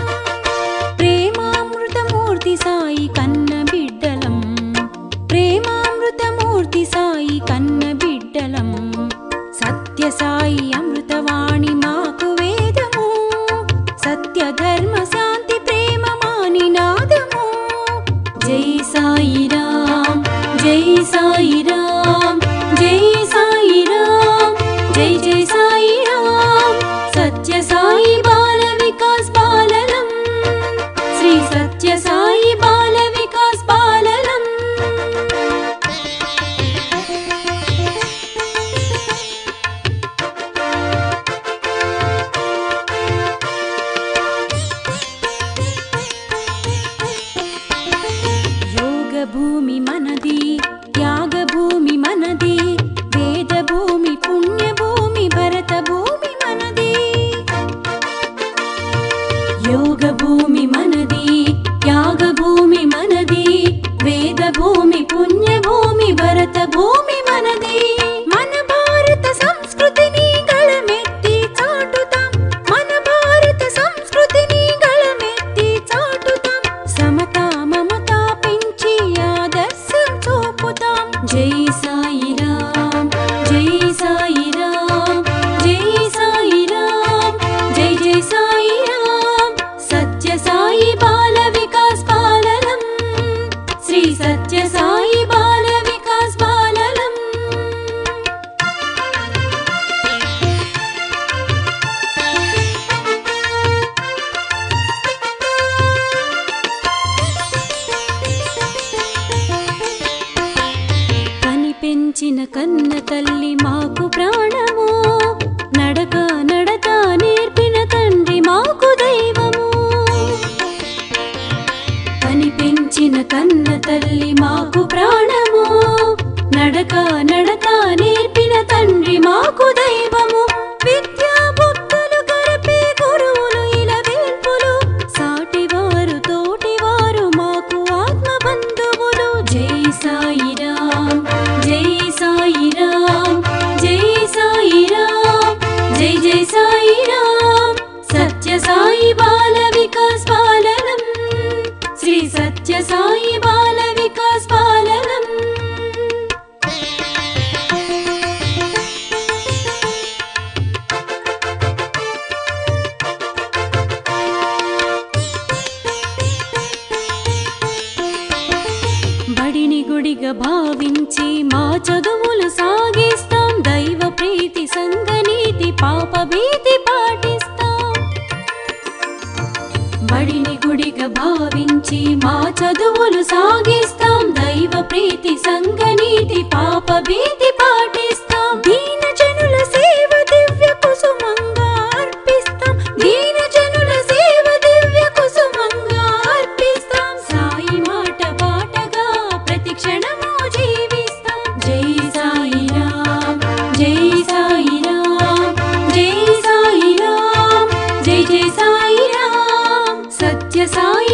प्रेमामृतमूर्ति साई कन्न बिड्डलम् प्रेमामृतमूर्ति साई कन्न बिड्डलम् सत्य साई अमृतवाणि माकु वेदमु सत्य धर्म शान्ति प्रेम मानि नादमु जय साई राम जय साई राम సత్య సాయి బాల వికాస్ బాలలం శ్రీ సత్య సాయి బాల వికాస్ బాలలం యోగ భూమి మనది త్యాగ భూమి మనది వేద భూమి పుణ్య భూమి భరత భూమి మనది యోగ భూమి మనది త్యాగ భూమి మనది వేద భూమి పుణ్య భూమి భరత భూమి మనది మన భారత సంస్కృతిని గళమెత్తి చాటుతాం మన భారత సంస్కృతిని గళమెత్తి చాటుతాం సమతా మమతా పెంచి ఆదర్శం చూపుతాం జై సాయిరాం జై సాయిరాం జై సాయిరాం జై జై సాయిరాం సత్య సాయి బాల వికాస్ బాలలం శ్రీ సత్య సాయి బాల వికాస్ బాలలం కని పెంచిన కన్న తల్లి మాకు ప్రాణము నడక నడక నేర్పిన తండ్రి మాకు దైవము కని పెంచిన కన్న తల్లి మాకు ప్రాణము నడక నడక నేర్పిన తండ్రి మాకు దైవము విద్యా బుద్ధులు గరిపే గురువులు ఇలా వేల్పులు సాటివారు తోటివారు మాకు ఆత్మ బంధువులు జై సాయిరాం జై సాయిరాం జై సాయిరాం జై జై సాయిరాం సత్య సాయి బాల వికాస్ బాలనం శ్రీ సత్య సాయి బాల వికాస్ బాలనం బడిని గుడిగా భావించి మా చదువులు సాగిస్తాం దైవ ప్రీతి సంగనీతి పాప భీతి పాటిస్తాం బడిని గుడిగా భావించి మా చదువులు సాగిస్తాం దైవ ప్రీతి సంగనీతి పాప భీతి పాటిస్తాం దీన జనుల సేవ దివ్య కుసుమంగా అర్పిస్తాం దీన జనుల సేవ దివ్య కుసుమంగా అర్పిస్తాం సాయి మాట బాటగా ప్రతి క్షణము జీవిస్తాం జై సాయిరాం జై సాయిరాం జై సాయిరాం జై జై సాయిరాం సత్య సాయి